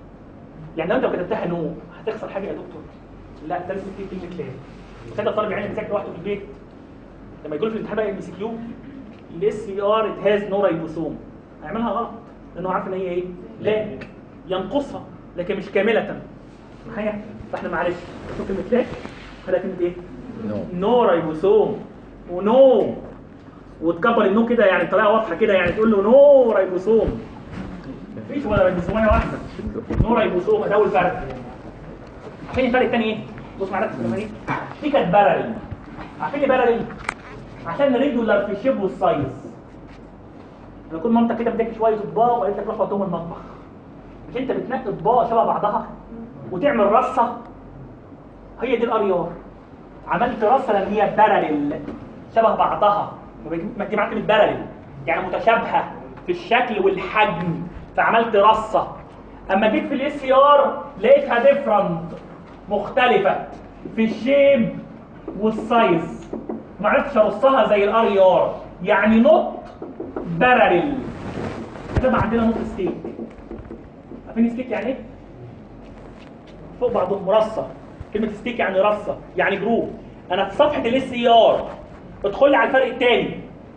يعني لو انت كتبتها نو هتخسر حاجه يا دكتور لا ده لازم تكتب كلمه لا وكده الطالب يعني بيذاكر لوحده في البيت لما يقول في الامتحان بقى ام سي كيو الاس سي ار ات هاز نو رايبوسوم هيعملها غلط لانه عارف ان هي ايه لا ينقصها لكن مش كامله معايا فاحنا معلش نشوف كلمه لا خليها كلمه ايه نو نو رايبوسوم ونو وتكبر النو كده يعني بطريقه واضحه كده يعني تقول له نو رايبوسوم مفيش ولا رايبوسوميه واحده نو رايبوسوم ده اول فرق عارفين الفرق الثاني ايه؟ بص معايا في دي دي كانت بارل عارفين ليه بارل؟ عشان ريجولار في الشيب والسايز لما يكون مامتك كده بتاكل شويه اطباق وقالت لك روح وقتهم المطبخ مش انت بتنقي اطباق شبه بعضها وتعمل رصه هي دي الاريار عملت رصه لان هي بارل شبه بعضها ما دي معاك بارل يعني متشابهه في الشكل والحجم فعملت رصه اما جيت في الاس سي ار لقيتها ديفرنت مختلفه في الشيب والسايز ما عرفتش ارصها زي الار اي ار يعني نوت بارل كده بقى عندنا نوت ستيك عارفين ستيك يعني ايه؟ فوق بعضهم مرصه كلمه ستيك يعني رصه يعني جروب انا في صفحه الاس اي ار ادخل لي على الفرق الثاني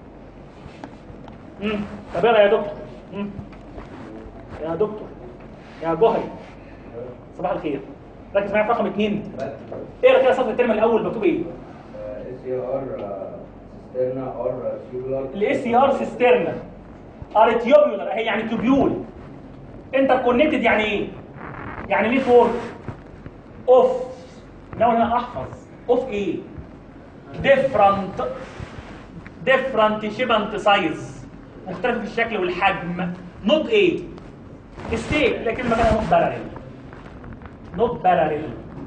امم طب اقرا يا دكتور مم. يا دكتور يا جوهري صباح الخير ركز معايا في رقم اثنين اقرا كده صفحه الترم الاول مكتوب ايه؟ اس اي ار سيسترنا ار سيولار الاس اي ار سيسترنا ار تيوبيولار هي يعني تيوبيول انتر كونكتد يعني ايه؟ يعني ليه فور؟ اوف لو انا احفظ اوف ايه؟ ديفرنت ديفرنت شيبنت سايز مختلف في الشكل والحجم نوت ايه؟ ستيك لكن مكانها نوت بارل نوت بارل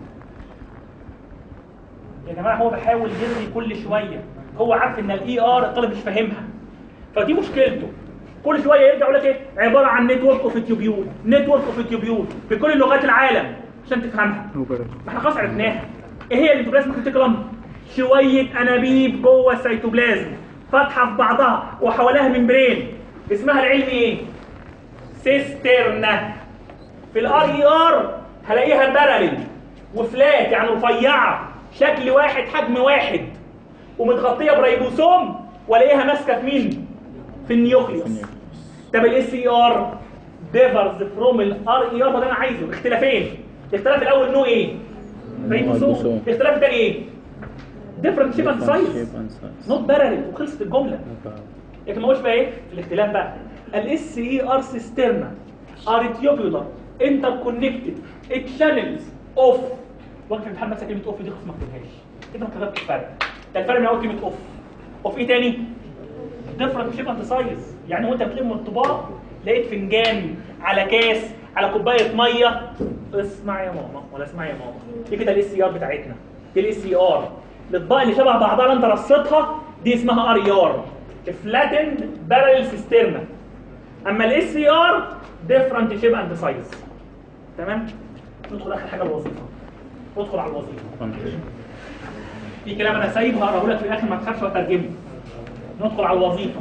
يا جماعه هو بيحاول يرغي كل شويه هو عارف ان الاي ار الطالب مش فاهمها فدي مشكلته كل شويه يرجع يقول لك ايه عباره عن نتورك اوف تيوبيول نتورك اوف تيوبيول في كل لغات العالم عشان تفهمها ما احنا خلاص عرفناها ايه هي الانتوبلازم كريتيكولم شويه انابيب جوه السيتوبلازم فاتحه في بعضها وحواليها ممبرين اسمها العلمي ايه سيسترنا في الار اي ار هلاقيها بارل وفلات يعني رفيعه شكل واحد حجم واحد ومتغطيه برايبوسوم والاقيها ماسكه في مين في النيوكليوس طب الاس اي ار ديفرز فروم الار اي ار ما ده انا عايزه اختلافين الاختلاف الاول نوع ايه رايبوسوم الاختلاف الثاني ايه ديفرنت شيب اند سايز نوت بارل وخلصت الجمله لكن ما هوش بقى ايه الاختلاف بقى الاس اي ار سيسترنا ار تيوبولار انتر كونكتد تشانلز اوف وقت الامتحان مثلا كلمه اوف دي خلاص ما اكتبهاش كده ما كتبتش الفرق ده الفرق من اول كلمه اوف اوف ايه تاني ديفرنت شيب اند سايز يعني وانت بتلم الطباق لقيت فنجان على كاس على كوبايه ميه اسمع يا ماما ولا اسمع يا ماما دي كده الاس ار بتاعتنا دي الاس ار الاطباق اللي شبه بعضها اللي انت رصيتها دي اسمها ار ار فلاتند بارل سيسترنا اما الاس سي ار ديفرنت شيب اند سايز تمام ندخل اخر حاجه الوظيفه ندخل على الوظيفه في كلام انا سايبه هقراه لك في الاخر ما تخافش وترجمه ندخل على الوظيفه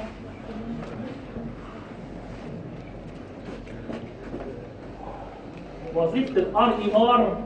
وظيفه الار اي ار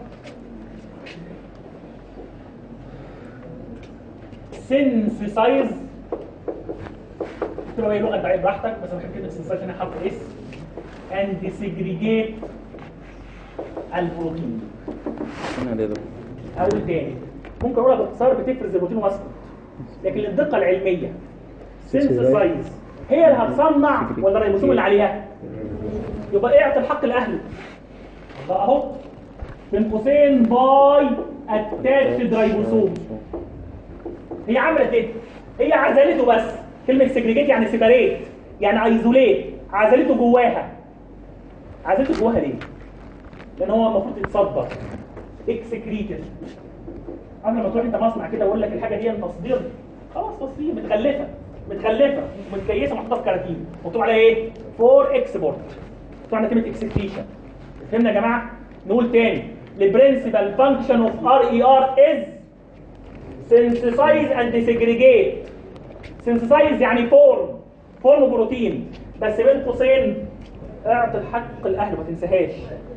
سينسيسايز قلت له ايه لغه تعيب براحتك بس انا بحب كده سينسيسايز هنا حرف اس اند سيجريجيت البروتين انا ده اقول تاني ممكن اقولها باختصار بتفرز البروتين واسكت لكن للدقه العلميه سينسيسايز هي اللي هتصنع ولا الريبوسوم اللي عليها يبقى اعطي الحق لاهله بقى اهو بين قوسين باي اتاتشد ريبوسوم هي عملت ايه؟ هي عزلته بس كلمة سيجريجيت يعني سيباريت يعني ايزوليت عزلته جواها عزلته جواها ليه؟ لان هو المفروض يتصدر اكسكريتد قبل ما تروح انت مصنع كده ويقول لك الحاجه دي تصدير خلاص تصدير متغلفه متغلفه متكيسه محطوطه في كراتين مكتوب عليها ايه؟ فور اكسبورت مكتوب عليها كلمه اكسكريشن فهمنا يا جماعه؟ نقول تاني البرنسبل فانكشن اوف ار اي ار از synthesize and segregate synthesize يعني فورم فورم بروتين بس بين قوسين اعطي الحق الاهل ما تنساهاش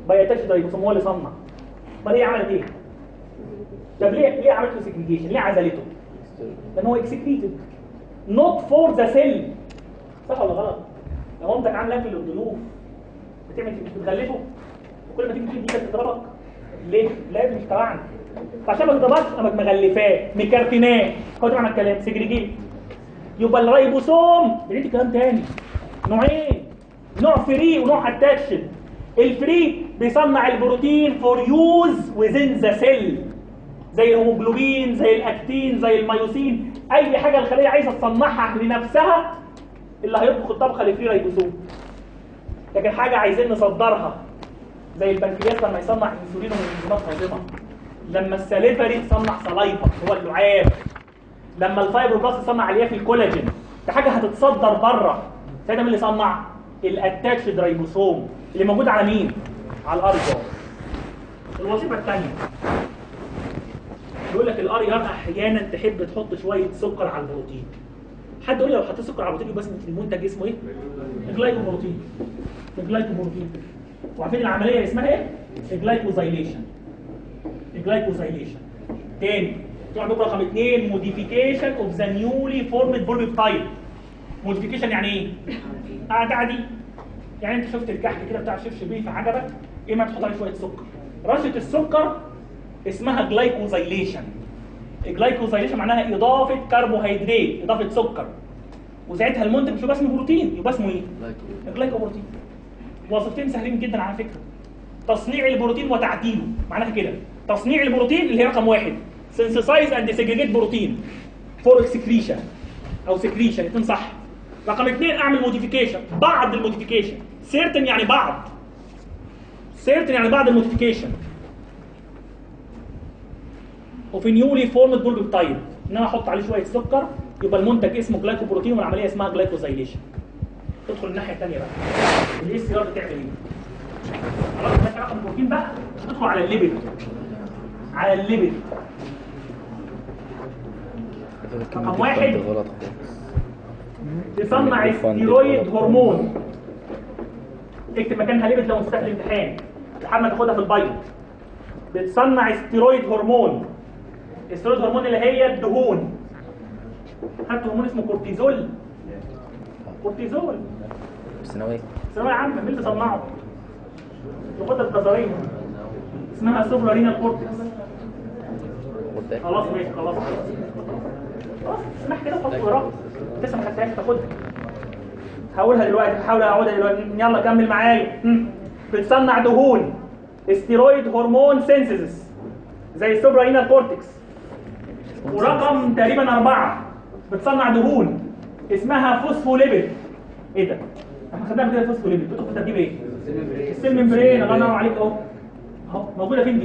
بايتاتش رايبوسوم هو اللي صنع امال هي عملت ايه طب ليه ليه عملت له سيجريجيشن ليه عزلته لان هو اكسكريتد نوت فور ذا سيل صح ولا غلط لو امك عامله اكل للضيوف بتعمل بتغلفه وكل ما تيجي تجيب ايدك تضربك ليه؟ لا مش تبعنا فعشان ما تضربكش قامت مغلفاه مكرتناه هو ده معنى الكلام سيجريجيت يبقى الريبوسوم بنيت كلام تاني نوعين نوع فري ونوع اتاتشد الفري بيصنع البروتين فور يوز وذين ذا سيل زي الهيموجلوبين زي الاكتين زي الميوسين اي حاجه الخليه عايزه تصنعها لنفسها اللي هيطبخ الطبخه اللي فيه ريبوسوم لكن حاجه عايزين نصدرها زي البنكرياس لما يصنع انسولين وانزيمات هاضمه لما السليفري تصنع سلايفا هو اللعاب لما الفايبروبلاست يصنع الياف الكولاجين دي حاجه هتتصدر بره ساعتها مين اللي صنع الاتاتشد ريبوسوم اللي موجود على مين على الار الوظيفه الثانيه يقول لك الار ار احيانا تحب تحط شويه سكر على البروتين حد يقول لي لو حطيت سكر على البروتين يبقى اسم المنتج اسمه ايه الجلايكوبروتين الجلايكوبروتين وعارفين العمليه اسمها ايه الجلايكوزايليشن الجلايكوزايليشن تاني تروح بكره رقم اثنين موديفيكيشن اوف ذا نيولي فورمد بوليبتايد موديفيكيشن يعني ايه قاعد عادي يعني انت شفت الكحك كده بتاع شيف شبيه فعجبك ايه ما تحط عليه شويه سكر رشه السكر اسمها جلايكوزايليشن الجلايكوزايليشن معناها اضافه كربوهيدرات اضافه سكر وساعتها المنتج مش يبقى اسمه بروتين يبقى اسمه ايه الجلايكوبروتين وظيفتين سهلين جدا على فكره تصنيع البروتين وتعديله معناها كده تصنيع البروتين اللي هي رقم واحد سينسيسايز اند سيجريجيت بروتين فور اكسكريشن او سكريشن الاثنين صح رقم اثنين اعمل موديفيكيشن بعض الموديفيكيشن سيرتن يعني بعض سيرتن يعني بعض الموديفيكيشن وفي نيولي فورمد بولبيبتايد ان انا احط عليه شويه سكر يبقى المنتج اسمه جلايكوبروتين والعمليه اسمها جلايكوزايليشن تدخل الناحيه الثانيه بقى الاي سي ار بتعمل ايه خلاص ده رقم البروتين بقى تدخل على الليبيد على الليبيد رقم واحد غلط خالص تصنع ستيرويد هرمون اكتب مكانها ليبيد لو مستقبل الامتحان لحد ما تاخدها في البايو بتصنع ستيرويد هرمون الستيرويد هرمون اللي هي الدهون خدت هرمون اسمه كورتيزول كورتيزول الثانوية ثانوية عامة مين اللي صنعه؟ الغدة الجزرية اسمها سوبرارينال كورتكس قدام خلاص ماشي خلاص خلاص اسمح كده وحط وراك لسه ما خدتهاش تاخدها هقولها دلوقتي هحاول اقعدها دلوقتي يلا كمل معايا هم. بتصنع دهون ستيرويد هرمون سينثيسيس زي السوبرارينال كورتكس ورقم تقريبا أربعة بتصنع دهون اسمها فوسفوليبيد ايه ده؟ احنا خدناها قبل كده الفوسفوليبيد بتدخل في ترتيب ايه؟ السيل ممبرين الله ينور عليك اهو اهو موجوده فين دي؟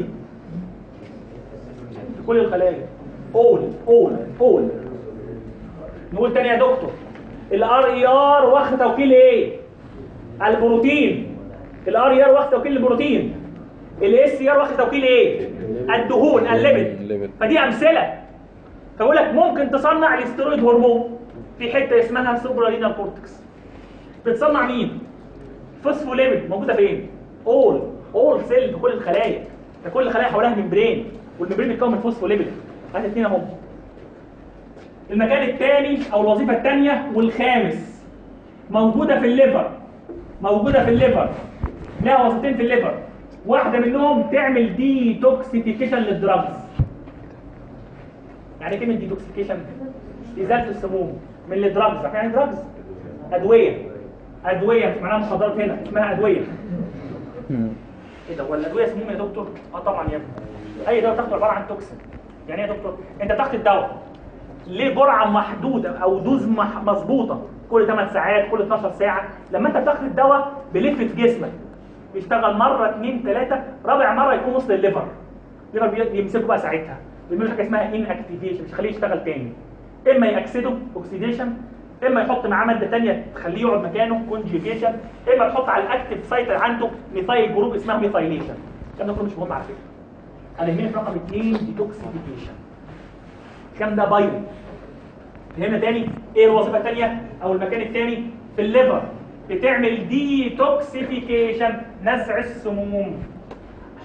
في كل الخلايا اول اول اول نقول تاني يا دكتور الار اي ار واخد توكيل ايه؟ البروتين الار اي ار واخد توكيل البروتين الاس اي ار واخد توكيل ايه؟ الدهون الليبيد الليبيد. فدي امثله فاقول لك ممكن تصنع الاسترويد هرمون في حته اسمها سوبرالينال كورتكس بتصنع مين؟ فوسفوليبيد موجوده فين؟ اول اول سيل في كل الخلايا ده كل الخلايا حواليها ممبرين والممبرين بيتكون من فوسفوليبيد هات اثنين اهم المكان الثاني او الوظيفه الثانيه والخامس موجوده في الليفر موجوده في الليفر لها وظيفتين في الليفر واحده منهم تعمل ديتوكسيفيكيشن للدراجز يعني ايه كلمه ديتوكسيفيكيشن ازاله السموم من الدراجز عارفين يعني دراجز ادويه ادويه مش معناها مخدرات هنا اسمها ادويه ايه ده هو الادويه سموم يا دكتور اه طبعا يا ابني اي دواء تاخده عباره عن توكسين يعني ايه يا دكتور انت بتاخد الدواء ليه جرعه محدوده او دوز مح- مظبوطه كل 8 ساعات كل 12 ساعه لما انت بتاخد الدواء بيلف في جسمك بيشتغل مره اثنين ثلاثه رابع مره يكون وصل الليفر الليفر بي- بيمسكه بقى ساعتها بيعملوا حاجه اسمها ان اكتيفيشن مش خليه يشتغل تاني اما ياكسده اوكسيديشن اما يحط معاه ماده ثانيه تخليه يقعد مكانه كونجيجيشن اما تحط على الاكتيف سايت اللي عنده ميثايل جروب اسمها ميثايليشن الكلام ده كله مش مهم على فكره انا يهمني في رقم اثنين ديتوكسيفيكيشن الكلام ده بايو هنا تاني ايه الوظيفه الثانيه او المكان الثاني في الليفر بتعمل ديتوكسيفيكيشن نزع السموم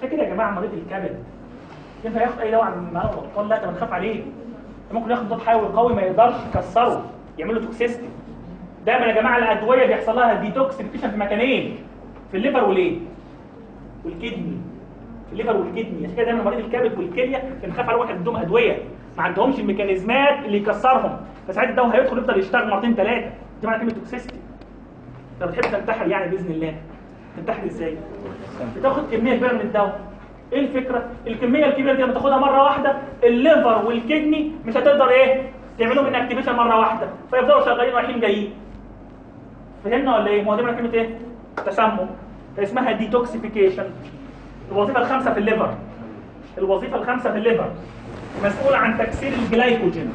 عشان كده يا جماعه مريض الكبد ينفع ياخد اي دواء عن المرض الاطفال لا ده بنخاف عليه ده ممكن ياخد مضاد حيوي قوي ما يقدرش يكسره يعمل له توكسيستي دايما يا جماعه الادويه بيحصل لها ديتوكسيفيكيشن في مكانين في الليفر والايه والكدني الليفر والكدني عشان كده دايما مريض الكبد والكليه بنخاف على واحد عندهم ادويه ما عندهمش الميكانيزمات اللي يكسرهم فساعتها الدواء هيدخل يفضل يشتغل مرتين ثلاثه دي معنى كلمه توكسيستي انت بتحب تنتحر يعني باذن الله تنتحر ازاي بتاخد كميه كبيره من الدواء ايه الفكره الكميه الكبيره دي لما تاخدها مره واحده الليفر والكدني مش هتقدر ايه تعملوا من اكتيفيشن مره واحده فيفضلوا شغالين رايحين جايين فهمنا ولا ايه ما هو دي معنى كلمه ايه تسمم اسمها ديتوكسيفيكيشن الوظيفه الخامسه في الليفر الوظيفه الخامسه في الليفر مسؤول عن تكسير الجلايكوجين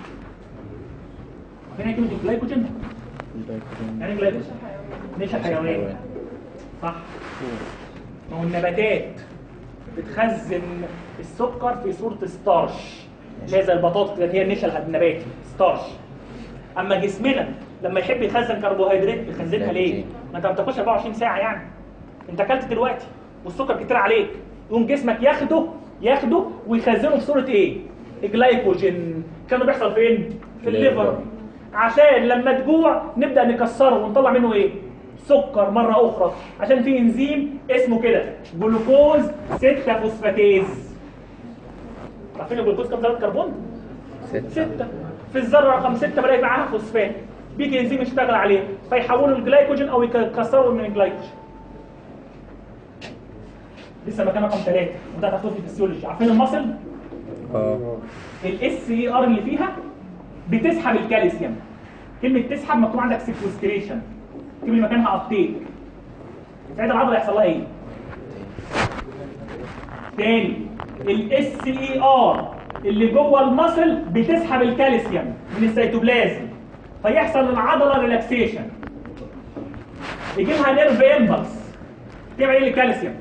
فين كلمه الجلايكوجين يعني جلايكوجين نشا حيواني صح ما هو النباتات بتخزن السكر في صورة ستارش اللي هي زي البطاطا كده هي النشا النباتي ستارش اما جسمنا لما يحب يخزن كربوهيدرات بيخزنها ليه؟ ما انت ما بتاكلش 24 ساعه يعني انت اكلت دلوقتي والسكر كتير عليك يقوم جسمك ياخده ياخده ويخزنه في صوره ايه؟ جلايكوجين كانوا بيحصل فين؟ في الليفر عشان لما تجوع نبدا نكسره ونطلع منه ايه؟ سكر مرة أخرى عشان في انزيم اسمه كده جلوكوز 6 فوسفاتيز عارفين الجلوكوز كام ذرة كربون؟ ستة في الذرة رقم 6 بلاقي معاها فوسفات بيجي انزيم يشتغل عليه فيحولوا الجلايكوجين أو يكسروا من الجلايكوجين لسه مكان رقم 3 وده هتاخدوه في الفسيولوجي عارفين المصل؟ اه الاس اي ار اللي فيها بتسحب الكالسيوم كلمة تسحب مكتوب عندك سيكوستريشن تجيب لي مكانها ابتيك ساعتها العضله يحصل لها ايه تاني الاس اي ار اللي جوه المصل بتسحب الكالسيوم من السيتوبلازم فيحصل للعضله ريلاكسيشن يجي لها نيرف امبلس تعمل ايه للكالسيوم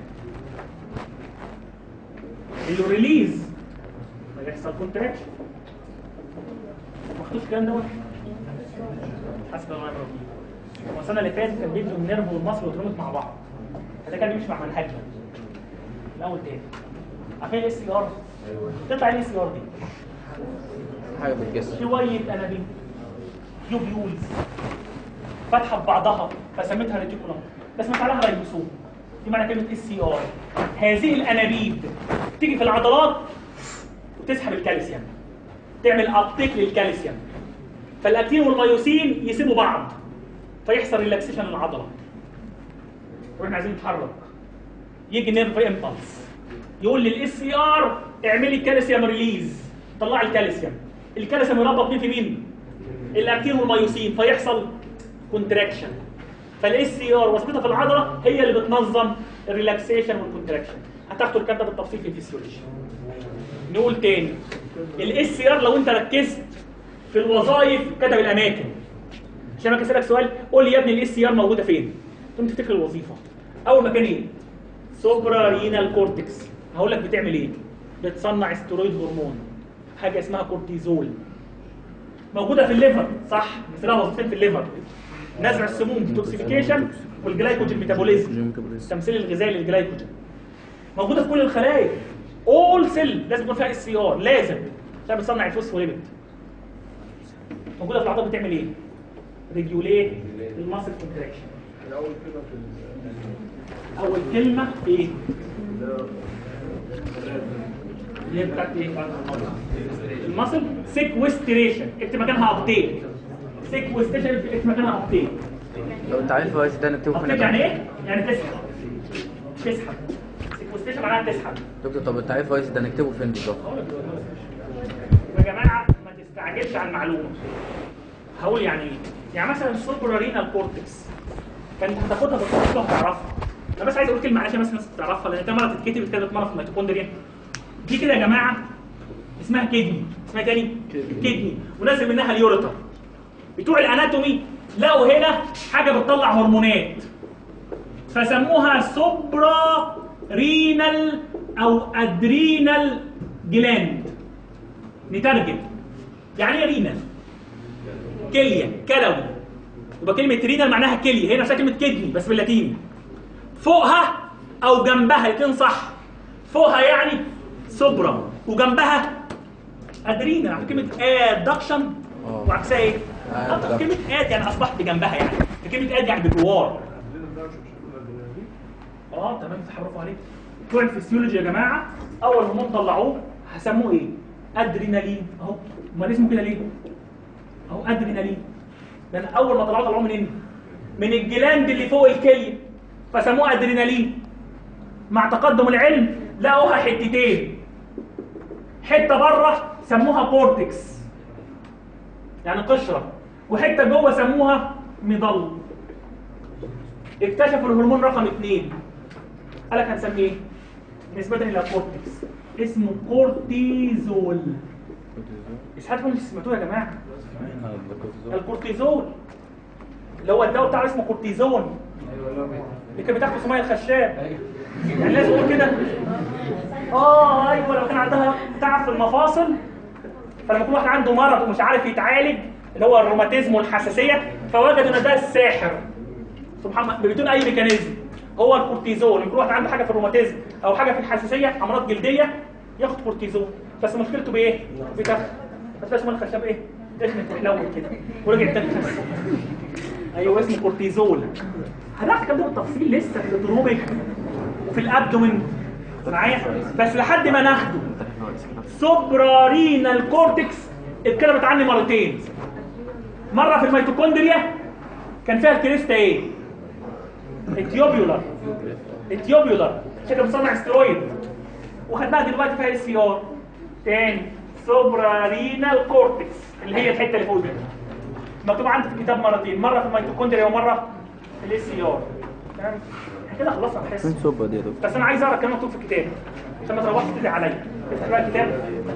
اللي ريليز فيحصل كونتراكشن مخطوط الكلام دوت حسب الله يبارك فيك السنه اللي فاتت كان بيدوا النيرف والمصل والترومت مع بعض فده كان بيمشي مع منهجنا الاول تاني عارفين الاس سي ار تطلع الاس سي ار دي حاجه في الجسم شويه انابيب يوبيولز فاتحه ببعضها فسميتها ريتيكولوم بس مش عليها ريبوسوم دي معنى كلمه اس سي ار هذه الانابيب تيجي في العضلات وتسحب الكالسيوم تعمل ابتيك للكالسيوم فالاكتين والميوسين يسيبوا بعض فيحصل ريلاكسيشن للعضله واحنا عايزين نتحرك يجي نيرف امبلس يقول للاس سي ار اعملي الكالسيوم ريليز طلعي الكالسيوم الكالسيوم يربط مين في مين الاكتين والميوسين فيحصل كونتراكشن فالاس سي ار وظيفتها في العضله هي اللي بتنظم الريلاكسيشن والكونتراكشن هتاخدوا الكلام ده بالتفصيل في الفسيولوجي نقول تاني الاس سي ار لو انت ركزت في الوظائف كتب الاماكن عشان انا اسالك سؤال قول لي يا ابني الاس سي ار موجوده فين تقوم تفتكر الوظيفه اول مكان ايه سوبرا رينال كورتكس هقول لك بتعمل ايه بتصنع استرويد هرمون حاجه اسمها كورتيزول موجوده في الليفر صح بس لها وظيفتين في الليفر نزع السموم ديتوكسيفيكيشن والجلايكوجين ميتابوليزم التمثيل الغذائي للجلايكوجين موجوده في كل الخلايا اول سيل لازم يكون فيها اس سي ار لازم عشان بتصنع الفوسفوليبيد موجوده في العضله بتعمل ايه ريجوليت الماسل كونتراكشن الأول كده في ال- اول كلمه ايه اللي هي بتاعت ايه الماسل سيكوستريشن اكتب مكانها ابديت سيكوستريشن اكتب مكانها ابديت لو انت عارف الوقت ده نكتبه فين ابديت يا يعني دكتور؟ ايه يعني تسحب تسحب سيكوستريشن معناها تسحب دكتور طب انت عارف الوقت ده نكتبه فين بالظبط؟ يا جماعه ما تستعجلش على المعلومه هقول يعني ايه يعني مثلا السوبرا رينال كورتكس كانت هتاخدها بالتفصيل هتعرفها انا بس عايز اقول كلمه عشان بس الناس تعرفها لان كمان مره تتكتب اتكتبت مره في الميتوكوندريا دي كده يا جماعه اسمها كدني اسمها تاني كدني ونازل منها اليوريتر بتوع الاناتومي لقوا هنا حاجه بتطلع هرمونات فسموها سوبرا رينال او ادرينال جلاند نترجم يعني ايه رينال كليه كلوي يبقى كلمه رينال معناها كليه هي نفسها كلمه كدني بس باللاتيني فوقها او جنبها الاثنين صح فوقها يعني سوبرا وجنبها ادرينا على كلمه ادكشن آه. وعكسها ايه؟ آه، أنت كلمه اد يعني اصبحت بجنبها يعني كلمه اد يعني بجوار اه تمام صح برافو عليك بتوع الفسيولوجي يا جماعه اول هرمون طلعوه هسموه ايه؟ ادرينالين اهو امال اسمه كده ليه؟ اهو ادرينالين لان اول ما طلعوه طلعوه منين؟ من الجلاند اللي فوق الكليه فسموه ادرينالين مع تقدم العلم لقوها حتتين حته بره سموها كورتكس يعني قشره وحته جوه سموها مضل اكتشفوا الهرمون رقم اثنين قال لك هنسميه ايه؟ نسبة الى الكورتكس اسمه كورتيزول اسحاقكم مش سمعتوه يا جماعه الكورتيزول اللي هو الدواء بتاعه اسمه كورتيزون اللي كان بتاخده سمية الخشاب يعني لازم اقول كده اه ايوه لو كان عندها تعب في المفاصل فلما يكون واحد عنده مرض ومش عارف يتعالج اللي هو الروماتيزم والحساسيه فوجدوا ان ده الساحر سبحان الله بدون اي ميكانيزم هو الكورتيزون يكون واحد عنده حاجه في الروماتيزم او حاجه في الحساسيه امراض جلديه ياخد كورتيزون بس مشكلته بايه؟ بتخ بس اسمه الخشب ايه؟ تخنت وحلوت كده ورجع تاني خس ايوه اسمه كورتيزول هناخد الكلام ده بالتفصيل لسه في الاتروبيك وفي الابدومين معايا بس لحد ما ناخده سوبرارينال كورتكس اتكلمت عني مرتين مره في الميتوكوندريا كان فيها الكريستا ايه اتيوبيولار اتيوبيولار شكل مصنع استرويد وخدناها دلوقتي فيها اس ار تاني سوبرارينال كورتكس اللي هي الحته اللي فوق دي مكتوب عندي في الكتاب مرتين مره في الميتوكوندريا ومره في الاس ار تمام إحنا كده خلصنا الحصه فين صوبة دي يا دكتور؟ بس انا عايز اقرا الكلام مكتوب في الكتاب عشان ما تروحش تدعي عليا افتح بقى الكتاب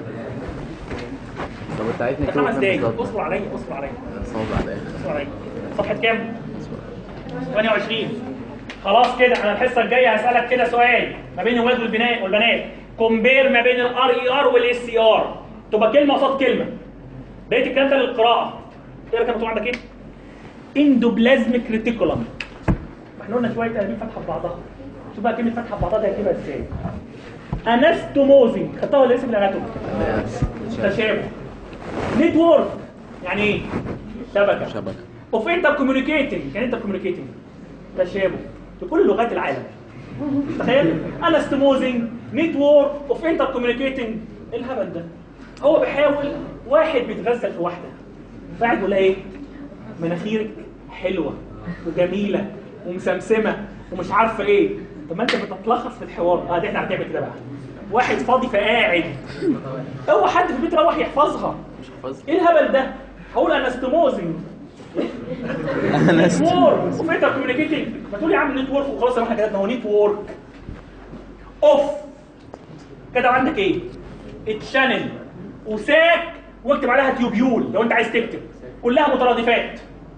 طب انت عايزني ده اكتبه خمس فين دقايق بالظبط؟ اصبر عليا اصبر عليا صوب عليا اصبر عليا صفحه كام 28 خلاص كده انا الحصه الجايه هسالك كده سؤال ما بين الولاد والبنات والبنات كومبير ما بين الار اي ار والاس سي ار تبقى كلمه قصاد كلمه بقيت الكلام ده للقراءه ايه كان مكتوب عندك ايه اندوبلازميك ريتيكولم ما احنا قلنا شويه انابيب فاتحه في بعضها شوف بقى كلمه فاتحه في بعضها دي هتجيبها ازاي انستوموزنج خدتها ولا لسه في الاناتومي تشابه نتورك يعني ايه شبكه شبكة اوف انتر كوميونيكيتنج يعني انتر كوميونيكيتنج تشابه في كل لغات العالم تخيل انستموزنج نتورك اوف انتر كوميونيكيتنج ايه الهبل ده هو بيحاول واحد بيتغزل في واحده فقاعد بيقول لها ايه مناخيرك حلوه وجميله ومسمسمه ومش عارفه ايه طب ما انت بتتلخص في الحوار اه دي احنا هنعمل كده بقى واحد فاضي فقاعد هو حد في البيت روح يحفظها مش حافظ ايه الهبل ده هقول انستموزنج نتورك وفي انتر كوميونيكيتنج ما تقول يا عم نتورك وخلاص احنا كتبنا هو نتورك اوف كده عندك ايه اتشانل وساك واكتب عليها تيوبيول لو انت عايز تكتب كلها مترادفات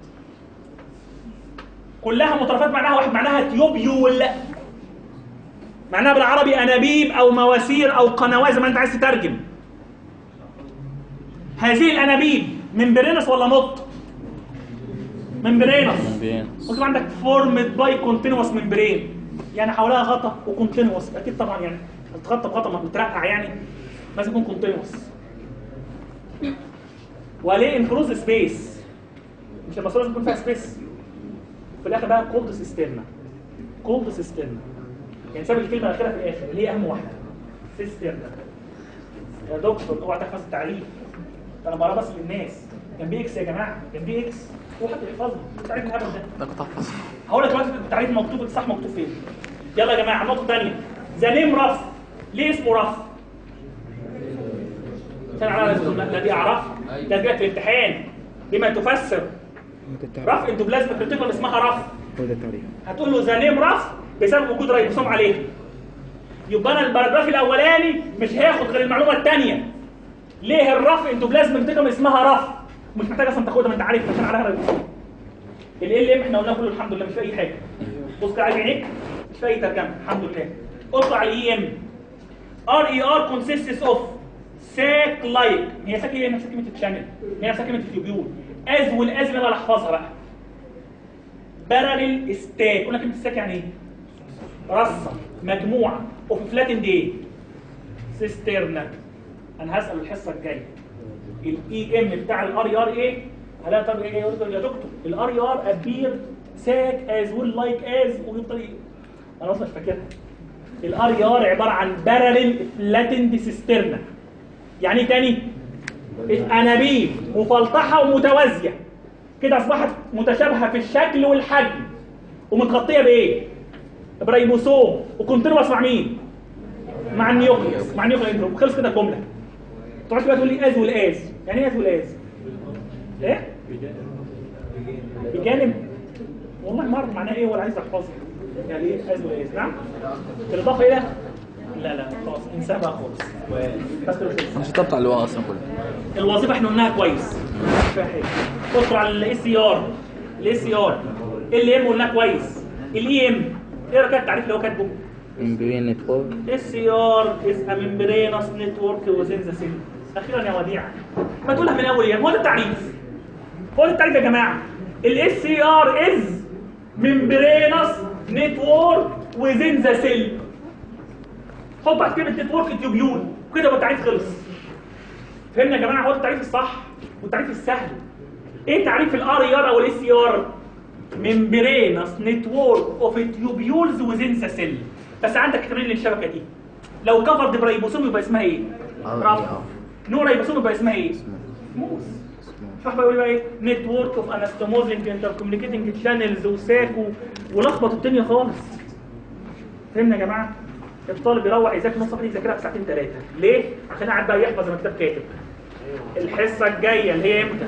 كلها مترادفات معناها واحد معناها تيوبيول معناها بالعربي انابيب او مواسير او قنوات زي ما انت عايز تترجم هذه الانابيب ممبرينس ولا مط ممبرينس ممبرين ممكن عندك فورمد باي كونتينوس ممبرين يعني حواليها غطا وكونتينوس اكيد طبعا يعني تغطى بغطا ما بترقع يعني لازم يكون كونتينوس وليه انكلوز سبيس مش الماسوره لازم يكون فيها سبيس في الاخر بقى كولد سيسترنا كولد سيسترنا يعني ساب الكلمه الاخيره في الاخر اللي هي اهم واحده سيسترنا يا دكتور اوعى تحفظ التعريف ده انا بقرا بس للناس جنبي اكس يا جماعه جنبي اكس وحد يحفظها التعريف الهبل ده ده كنت حافظ هقول لك دلوقتي التعريف مكتوب الصح مكتوب فين يلا يا جماعه النقطه الثانيه ذا نيم رف ليه اسمه رف عشان على لازم لا دي اعرف ده جت في الامتحان بما تفسر رف اندوبلازم كريتيكال اسمها رف هو ده التعريف هتقول له ذا نيم رف بسبب وجود ريبوسوم عليه يبقى انا الباراجراف الاولاني مش هاخد غير المعلومه الثانيه ليه الرف اندوبلازم كريتيكال اسمها رف مش محتاج اصلا تاخدها ما انت عارف عشان عليها ريبوسوم ال ال ام احنا قلنا كله الحمد لله مش في اي حاجه بص كده على عينيك مش في اي ترجمه الحمد لله اطلع الاي ام ار اي ار كونسيستس اوف ساك لايك هي ساك هي نفس كلمه الشانل هي نفس كلمه التيوبيول از والاز اللي انا احفظها بقى باراليل ستاك قلنا كلمه ستاك يعني ايه رصه مجموعه اوف فلاتند ايه سيسترنا انا هسال الحصه الجايه الاي ام بتاع الار اي ار ايه هلاقي طب ايه يقول له يا دكتور الار اي ار ابير ساك از ويل لايك از ويفضل ي- انا اصلا مش فاكرها الار اي ار عباره عن باراليل فلاتند سيسترنا يعني ايه تاني انابيب مفلطحه ومتوازيه كده اصبحت متشابهه في الشكل والحجم ومتغطيه بايه برايبوسوم وكونتينوس مع مين مع النيوكليوس مع النيوكليوس وخلص كده الجمله تقعد بقى تقول لي از والاز يعني ايه از والاز ايه بجانب والله ما اعرف معناه ايه ولا عايز احفظها يعني ايه از والاز نعم بالاضافه الى لا لا خلاص انساها بقى خالص بس مش بتاع اللي هو اصلا كله الوظيفه احنا قلناها كويس مش فيها حاجه ادخل على الاي سي ار الاي سي ار ال ام قلناه كويس الاي ام ايه رايك التعريف اللي هو كاتبه امبرين نتورك SCR is a membranous network within the cell. أخيرا يا وديع ما تقولها من أول يوم هو ده التعريف هو ده التعريف يا جماعة ال SCR is membranous network within the cell حط تحت كلمة network تيوبيول وكده يبقى التعريف خلص فهمنا يا جماعة هو ده التعريف الصح والتعريف السهل ايه تعريف الار اي ار او الاس سي ار membranous network of tubules within the cell بس عندك احتمال للشبكه دي لو كفرد برايبوسوم يبقى اسمها ايه؟ آه، رف آه. نو رايبوسوم يبقى اسمها ايه؟ موس صح بقى يقول بقى ايه؟ نتورك اوف انستموزنج انتر كوميونيكيتنج تشانلز وساكو ولخبط الدنيا خالص فهمنا يا جماعه؟ الطالب يروح يذاكر نص صفحه يذاكرها في ساعتين ثلاثه ليه؟ عشان قاعد بقى يحفظ ما الكتاب كاتب الحصه الجايه اللي هي امتى؟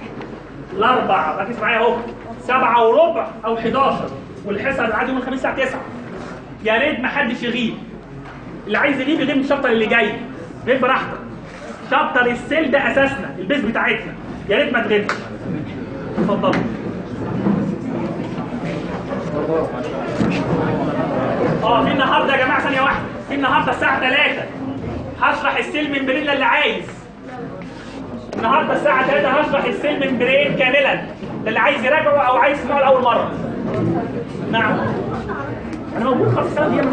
الاربع ركز معايا اهو سبعة وربع او 11 والحصه اللي عادي يوم الخميس الساعه 9 يا ريت ما حدش يغيب اللي عايز يغيب يغيب من الشابتر اللي جاي غيب براحتك شابتر السيل ده اساسنا البيز بتاعتنا يا ريت ما تغيبش اتفضل اه في النهارده يا جماعه ثانيه واحده في النهارده الساعه 3 هشرح السيل من بريلا اللي عايز النهارده الساعة 3 هشرح السيل ممبرين كاملا ده اللي عايز يراجعه او عايز يسمعه لاول مرة. نعم. انا موجود خلاص السنة دي انا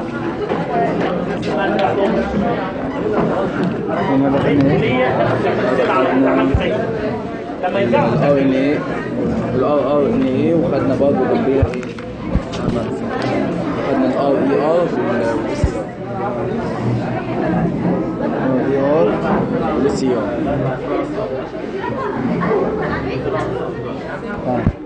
لما يرجعوا اه ان ايه الار ار ان ايه وخدنا برضه جنبيها ايه خدنا الار اي ار والاي ار والسي ار